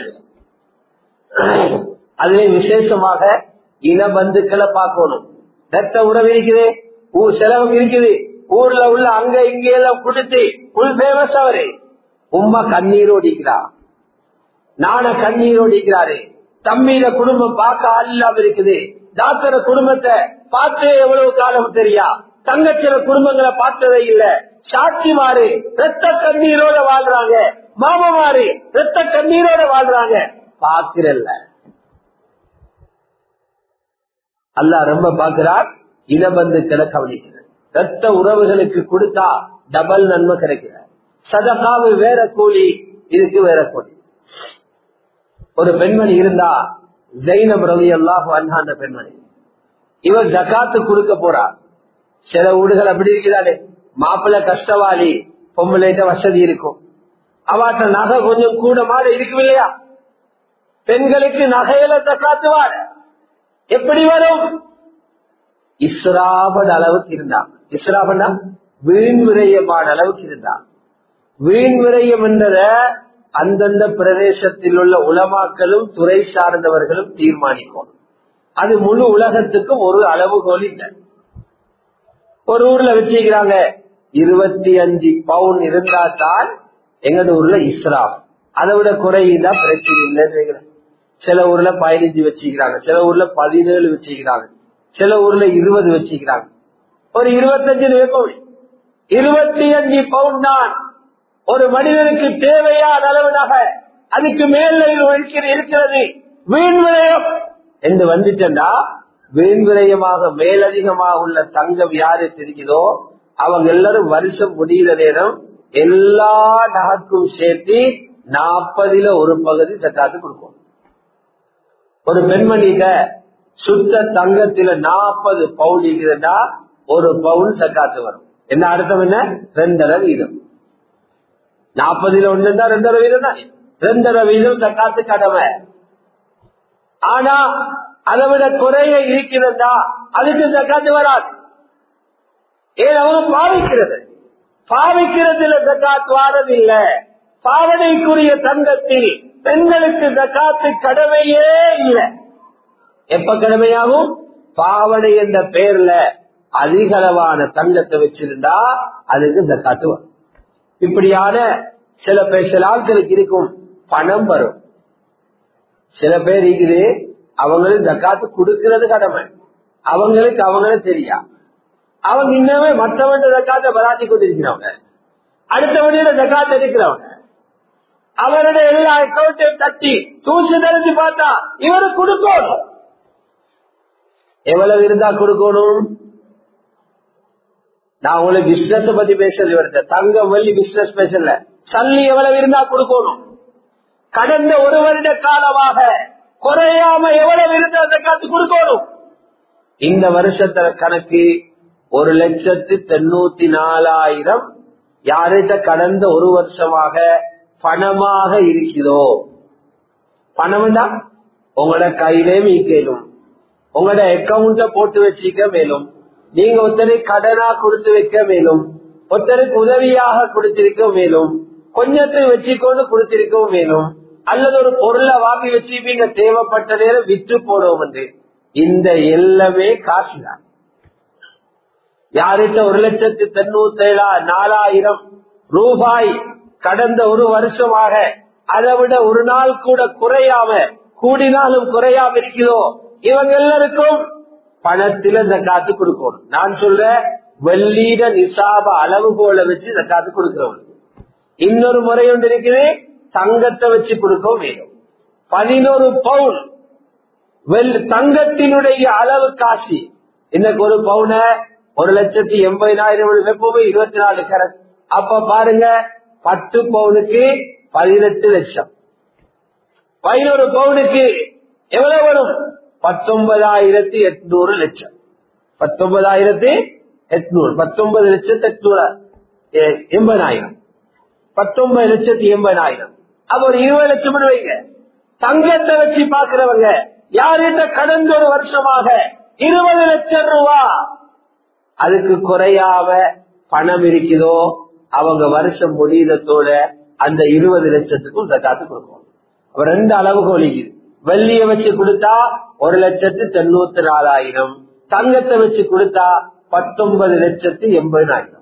அதிலே விசேஷமாக இன பந்துக்களை பார்க்கணும் ரத்த உறவு இருக்குது ஊர் செலவு இருக்குது ஊர்ல உள்ள அங்க இங்க எல்லாம் கொடுத்து புல் பேமஸ் அவரு உம்மா கண்ணீர் ஓடிக்கிறா நான கண்ணீர் ஓடிக்கிறாரு தம்பியில குடும்பம் பார்க்க ஆள் இல்லாம இருக்குது டாக்டர் குடும்பத்தை பார்த்து எவ்வளவு காலம் தெரியா தங்கச்சில குடும்பங்களை பார்த்ததே இல்ல சாட்சி மாறு ரத்த கண்ணீரோட வாழ்றாங்க மாமா மாறு ரத்த கண்ணீரோட வாழ்றாங்க பாக்குறல்ல அல்லா ரொம்ப பாக்குறார் இனபந்துக்களை கவனிக்கிறார் ரத்த உறவுகளுக்கு கொடுத்தா டபுள் நன்மை கிடைக்கிறார் சதகாவு வேற கூலி இதுக்கு வேற கூலி ஒரு பெண்மணி இருந்தா ஜெயினப் ரவி அல்லாஹ் அந்த பெண்மணி இவர் ஜக்காத்து கொடுக்க போறா சில வீடுகள் அப்படி இருக்கிறாரு மாப்பிள்ள கஷ்டவாளி பொம்பளைட்ட வசதி இருக்கும் அவாட்ட நகை கொஞ்சம் கூட மாட இருக்கும் இல்லையா பெண்களுக்கு நகையில ஜக்காத்துவார் எப்படி வரும் இஸ்ராபட் அளவுக்கு இருந்தான் இஸ்ராபண்டா வீண் விரயமான அளவுக்கு இருந்தான் வீண் விரயம் என்றத அந்தந்த பிரதேசத்தில் உள்ள உலமாக்களும் துறை சார்ந்தவர்களும் தீர்மானிக்கும் அது முழு உலகத்துக்கும் ஒரு அளவுகோல் இல்லை ஒரு ஊர்ல வச்சுக்கிறாங்க இருபத்தி அஞ்சு பவுன் இருந்தா தான் எங்க ஊர்ல இஸ்ராப் அதை விட குறையுதா பிரச்சனை இல்லைன்னு சில ஊர்ல பதினஞ்சு வச்சுக்கிறாங்க சில ஊர்ல பதினேழு வச்சுக்கிறாங்க சில ஊர்ல இருபது வச்சுக்கிறாங்க ஒரு இருபத்தஞ்சு வைப்போம் இருபத்தி அஞ்சு பவுன் தான் ஒரு மனிதனுக்கு தேவையான அளவுனாக அதுக்கு மேல இருக்கிறது வீண் விரயம் என்று வந்துட்டா வீண் விரயமாக மேலதிகமாக உள்ள தங்கம் யாரு தெரியுதோ அவங்க எல்லாரும் வருஷம் முடிகிற நேரம் எல்லா நகக்கும் சேர்த்து நாற்பதுல ஒரு பகுதி சட்டாத்து கொடுக்கும் ஒரு பெண்மணிக சுத்த தங்கத்தில நாற்பது பவுன் இருக்கிறதா ஒரு பவுன் சக்காத்து வரும் என்ன அர்த்தம் என்ன ரெண்டரை வீதம் நாற்பதுல ஒண்ணு தான் ரெண்டரை வீதம் தான் ரெண்டரை வீதம் சக்காத்து கடமை ஆனா அதை விட குறைய இருக்கிறதா அதுக்கு சக்காத்து வராது ஏன் அவங்க பாவிக்கிறது பாவிக்கிறதுல சக்காத் வாரதில்ல பாவனைக்குரிய தங்கத்தில் பெண்களுக்கு சக்காத்து கடமையே இல்லை எப்ப கடமையாகும் பாவனை என்ற பெயர்ல அதிக அளவான தங்கத்தை வச்சிருந்தா அதுக்கு ஜக்காத்து வரும் இப்படியான சில பேர் சில ஆட்களுக்கு இருக்கும் பணம் வரும் சில பேர் இருக்குது அவங்களுக்கு ஜக்காத்து கொடுக்கிறது கடமை அவங்களுக்கு அவங்களே தெரியா அவங்க இன்னமே மற்றவன் ஜக்காத்தை பராட்டி கொண்டிருக்கிறவங்க அடுத்தவனோட ஜக்காத்து இருக்கிறவங்க அவருடைய எல்லா அக்கௌண்ட்டையும் தட்டி தூசு தெரிஞ்சு பார்த்தா இவரு கொடுக்கணும் எவ்வளவு இருந்தா கொடுக்கணும் நான் உங்களுக்கு பிசினஸ் பத்தி பேசல இவர்கிட்ட தங்கம் வெள்ளி பிசினஸ் பேசல சல்லி எவ்வளவு இருந்தா கொடுக்கணும் கடந்த ஒரு வருட காலமாக குறையாம எவ்வளவு இருந்தா அந்த காத்து கொடுக்கணும் இந்த வருஷத்துல கணக்கு ஒரு லட்சத்து தொண்ணூத்தி நாலாயிரம் யார்கிட்ட கடந்த ஒரு வருஷமாக பணமாக இருக்கிறதோ பணம்டா உங்களோட கையிலே மீக்கலும் உங்களோட அக்கௌண்ட்ல போட்டு வச்சுக்க மேலும் நீங்க ஒருத்தரை கடனா கொடுத்து வைக்க மேலும் ஒருத்தருக்கு உதவியாக கொடுத்திருக்கவும் மேலும் கொஞ்சத்தை வச்சுக்கொண்டு கொடுத்திருக்கவும் மேலும் அல்லது ஒரு பொருளை வாங்கி வச்சுப்பீங்க தேவைப்பட்ட நேரம் விற்று போடுவோம் என்று இந்த எல்லாமே காசுதான் யார்கிட்ட ஒரு லட்சத்து தொண்ணூத்தி ஏழா நாலாயிரம் ரூபாய் கடந்த ஒரு வருஷமாக அதை விட ஒரு நாள் கூட குறையாம கூடினாலும் குறையாம இருக்கிறதோ இவங்க எல்லாருக்கும் பணத்தில ஜக்காத்து கொடுக்கணும் நான் சொல்றேன் வெள்ளீட நிசாப அளவுகோலை வச்சு ஜக்காத்து கொடுக்கிறவங்க இன்னொரு முறை ஒன்று இருக்குது தங்கத்தை வச்சு கொடுக்கவும் வேணும் பதினோரு பவுன் வெள் தங்கத்தினுடைய அளவு காசி இன்னைக்கு ஒரு பவுன ஒரு லட்சத்தி எண்பதாயிரம் எப்பவுமே இருபத்தி நாலு கரட் அப்ப பாருங்க பத்து பவுனுக்கு பதினெட்டு லட்சம் பதினோரு பவுனுக்கு எவ்வளவு வரும் பத்தொன்பதாயிரத்தி எட்நூறு லட்சம் பத்தொன்பதாயிரத்தி எட்நூறு பத்தொன்பது லட்சத்தி எட்நூறு எ- எண்பதாயிரம் பத்தொன்பது லட்சத்தி எண்பதாயிரம் அப்ப ஒரு இருபது லட்சம் வைங்க தங்கத்தை வச்சு பாக்குறவங்க யார்கிட்ட கடந்த ஒரு வருஷமாக இருபது லட்சம் ரூபா அதுக்கு குறையாம பணம் இருக்குதோ அவங்க வருஷம் முடியதத்தோட அந்த இருபது லட்சத்துக்கும் ஜக்காத்து கொடுக்கும் அப்ப ரெண்டு அளவுக்கு ஒழிக்குது வெள்ளிய வச்சு கொடுத்தா ஒரு லட்சத்து தொண்ணூத்தி நாலாயிரம் தங்கத்தை வச்சு கொடுத்தா பத்தொன்பது லட்சத்து எண்பதாயிரம்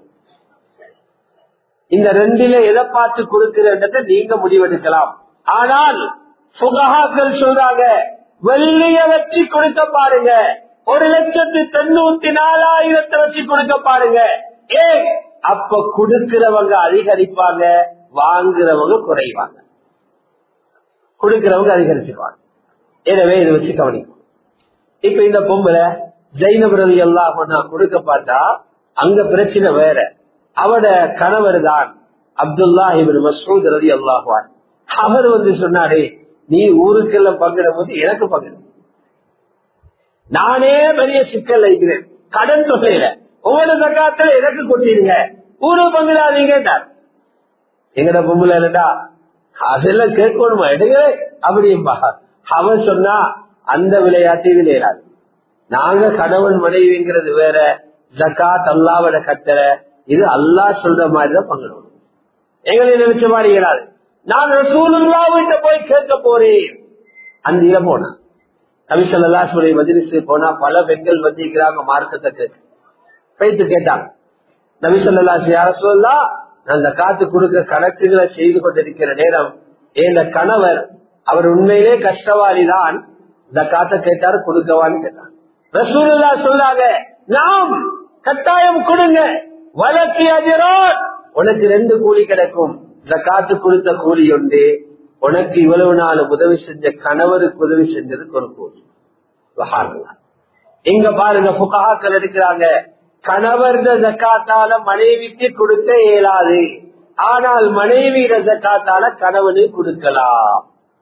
இந்த ரெண்டில எதை பார்த்து கொடுக்கிறன்றத நீங்க முடிவெடுக்கலாம் ஆனால் சுகஹாக்கள் சொல்றாங்க வெள்ளிய வச்சு கொடுக்க பாருங்க ஒரு லட்சத்து தொண்ணூத்தி நாலாயிரத்தை வச்சு கொடுக்க பாருங்க ஏ அப்ப கொடுக்கிறவங்க அதிகரிப்பாங்க வாங்குறவங்க குறைவாங்க கொடுக்கிறவங்க அதிகரிச்சிருவாங்க எனவே இதை வச்சு கவனிக்கும் இப்ப இந்த பொம்பளை ஜெயினபிரதி எல்லாம் கொடுக்க பார்த்தா அங்க பிரச்சனை வேற அவட கணவர் தான் அப்துல்லா இவர் மசூத் ரதி அல்லாஹான் அவர் வந்து சொன்னாரே நீ ஊருக்கெல்லாம் பங்கிடும் போது எனக்கு பங்கிடும் நானே பெரிய சிக்கல் வைக்கிறேன் கடன் தொகையில ஒவ்வொரு தக்காத்துல எனக்கு கொட்டிடுங்க ஊரு பங்கிடாதீங்கன்றார் எங்கட பொம்பளை இல்லடா அதெல்லாம் கேட்கணுமா எடுங்க அப்படிம்பா அவன் சொன்னா அந்த விளையாட்டு விளையாடாது நாங்க கணவன் மனைவிங்கிறது வேற ஜக்காத் அல்லாவோட கட்டளை இது அல்லாஹ் சொல்ற மாதிரிதான் பங்கிடணும் எங்களை நினைச்ச மாதிரி இயலாது நான் ரசூலுல்லா வீட்ட போய் கேட்க போறேன் அந்த இல போனா நபிசல்லா சொல்லி மஜிலிசு போனா பல பெண்கள் வந்திருக்கிறாங்க மார்க்கத்தை கேட்க போயிட்டு கேட்டாங்க நபிசல்லா யார சொல்லலாம் நான் இந்த காத்து கொடுக்க கணக்குகளை செய்து கொண்டிருக்கிற நேரம் என் கணவர் அவர் உண்மையிலே கஷ்டவாளிதான் இந்த காத்த கேட்டாரு கொடுக்கவான்னு கேட்டார் ரசூலுல்லா சொல்றாங்க நாம் கட்டாயம் கொடுங்க வழக்கு அஜரான் உனக்கு ரெண்டு கூலி கிடைக்கும் இந்த காத்து கொடுத்த கூலி உண்டு உனக்கு இவ்வளவு நாள் உதவி செஞ்ச கணவருக்கு உதவி செஞ்சதுக்கு ஒரு கூலி சுப்ஹானல்லாஹ். இங்க பாருங்க புகாக்கள் எடுக்கிறாங்க கணவர் ஜக்காத்தால மனைவிக்கு கொடுக்க இயலாது ஆனால் மனைவியிட ஜக்காத்தால கணவனுக்கு கொடுக்கலாம்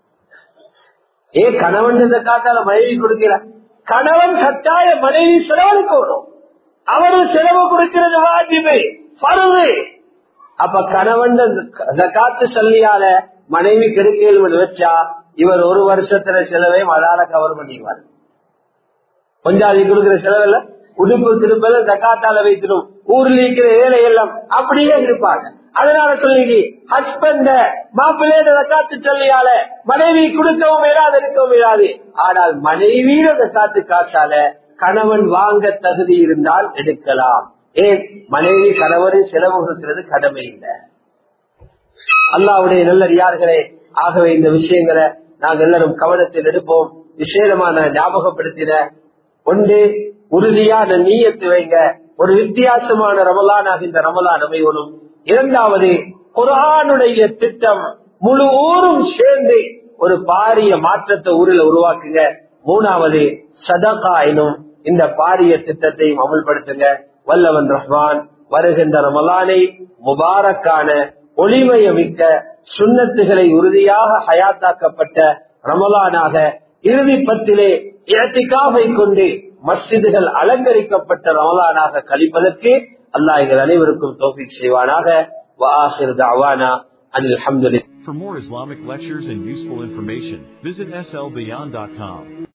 ஏ கணவன் ஜக்காத்தால மனைவி கொடுக்கல கணவன் கட்டாய மனைவி செலவழிக்கணும் அவரு செலவு கொடுக்கிறது வாஜிபு பருவு அப்ப கணவன் ஜக்காத்து சொல்லியால மனைவி கெடுக்கல் வச்சா இவர் ஒரு வருஷத்துல செலவையும் அதால கவர் பண்ணிக்குவார் கொஞ்சாதி கொடுக்கிற செலவுல உடுப்பு திருப்பல ஜக்காத்தால வைக்கணும் ஊர்ல இருக்கிற வேலை எல்லாம் அப்படியே இருப்பாங்க அதனால சொல்லி ஹஸ்பண்ட மாப்பிள்ளையோட ஜக்காத்து சொல்லியால மனைவி கொடுக்கவும் இயலாது இருக்கவும் இயலாது ஆனால் மனைவியோட ஜக்காத்து காசால கணவன் வாங்க தகுதி இருந்தால் எடுக்கலாம் ஏன் மனைவி கணவரை செலவு கொடுக்கிறது கடமை இல்லை அல்லாவுடைய நல்லடியார்களே ஆகவே இந்த விஷயங்களை நாங்கள் எல்லாரும் கவனத்தில் எடுப்போம் விசேடமான ஞாபகப்படுத்தின ஒன்று உறுதியான நீயத்து வைங்க ஒரு வித்தியாசமான ரமலானாக இந்த ரமலான் அமையணும் இரண்டாவது குரானுடைய திட்டம் முழு ஊரும் சேர்ந்து ஒரு பாரிய மாற்றத்தை ஊரில் உருவாக்குங்க மூணாவது சதகா எனும் இந்த பாரிய திட்டத்தையும் அமல்படுத்துங்க வல்லவன் ரஹ்மான் வருகின்ற ரமலானை முபாரக்கான ஒளிமயமிக்க சுண்ணத்துகளை உறுதியாக ஹயாத்தாக்கப்பட்ட ரமலானாக இறுதி பத்திலே இரட்டிக்காவை கொண்டு மஸ்ஜிதுகள் அலங்கரிக்கப்பட்ட ரமலானாக கழிப்பதற்கு அல்லாஹ் எங்கள் அனைவருக்கும் தோஃபிக் செய்வானாக வாஹிர் தாவானா அனில் அஹமதுல்லா For more Islamic lectures and useful information, visit slbeyond.com.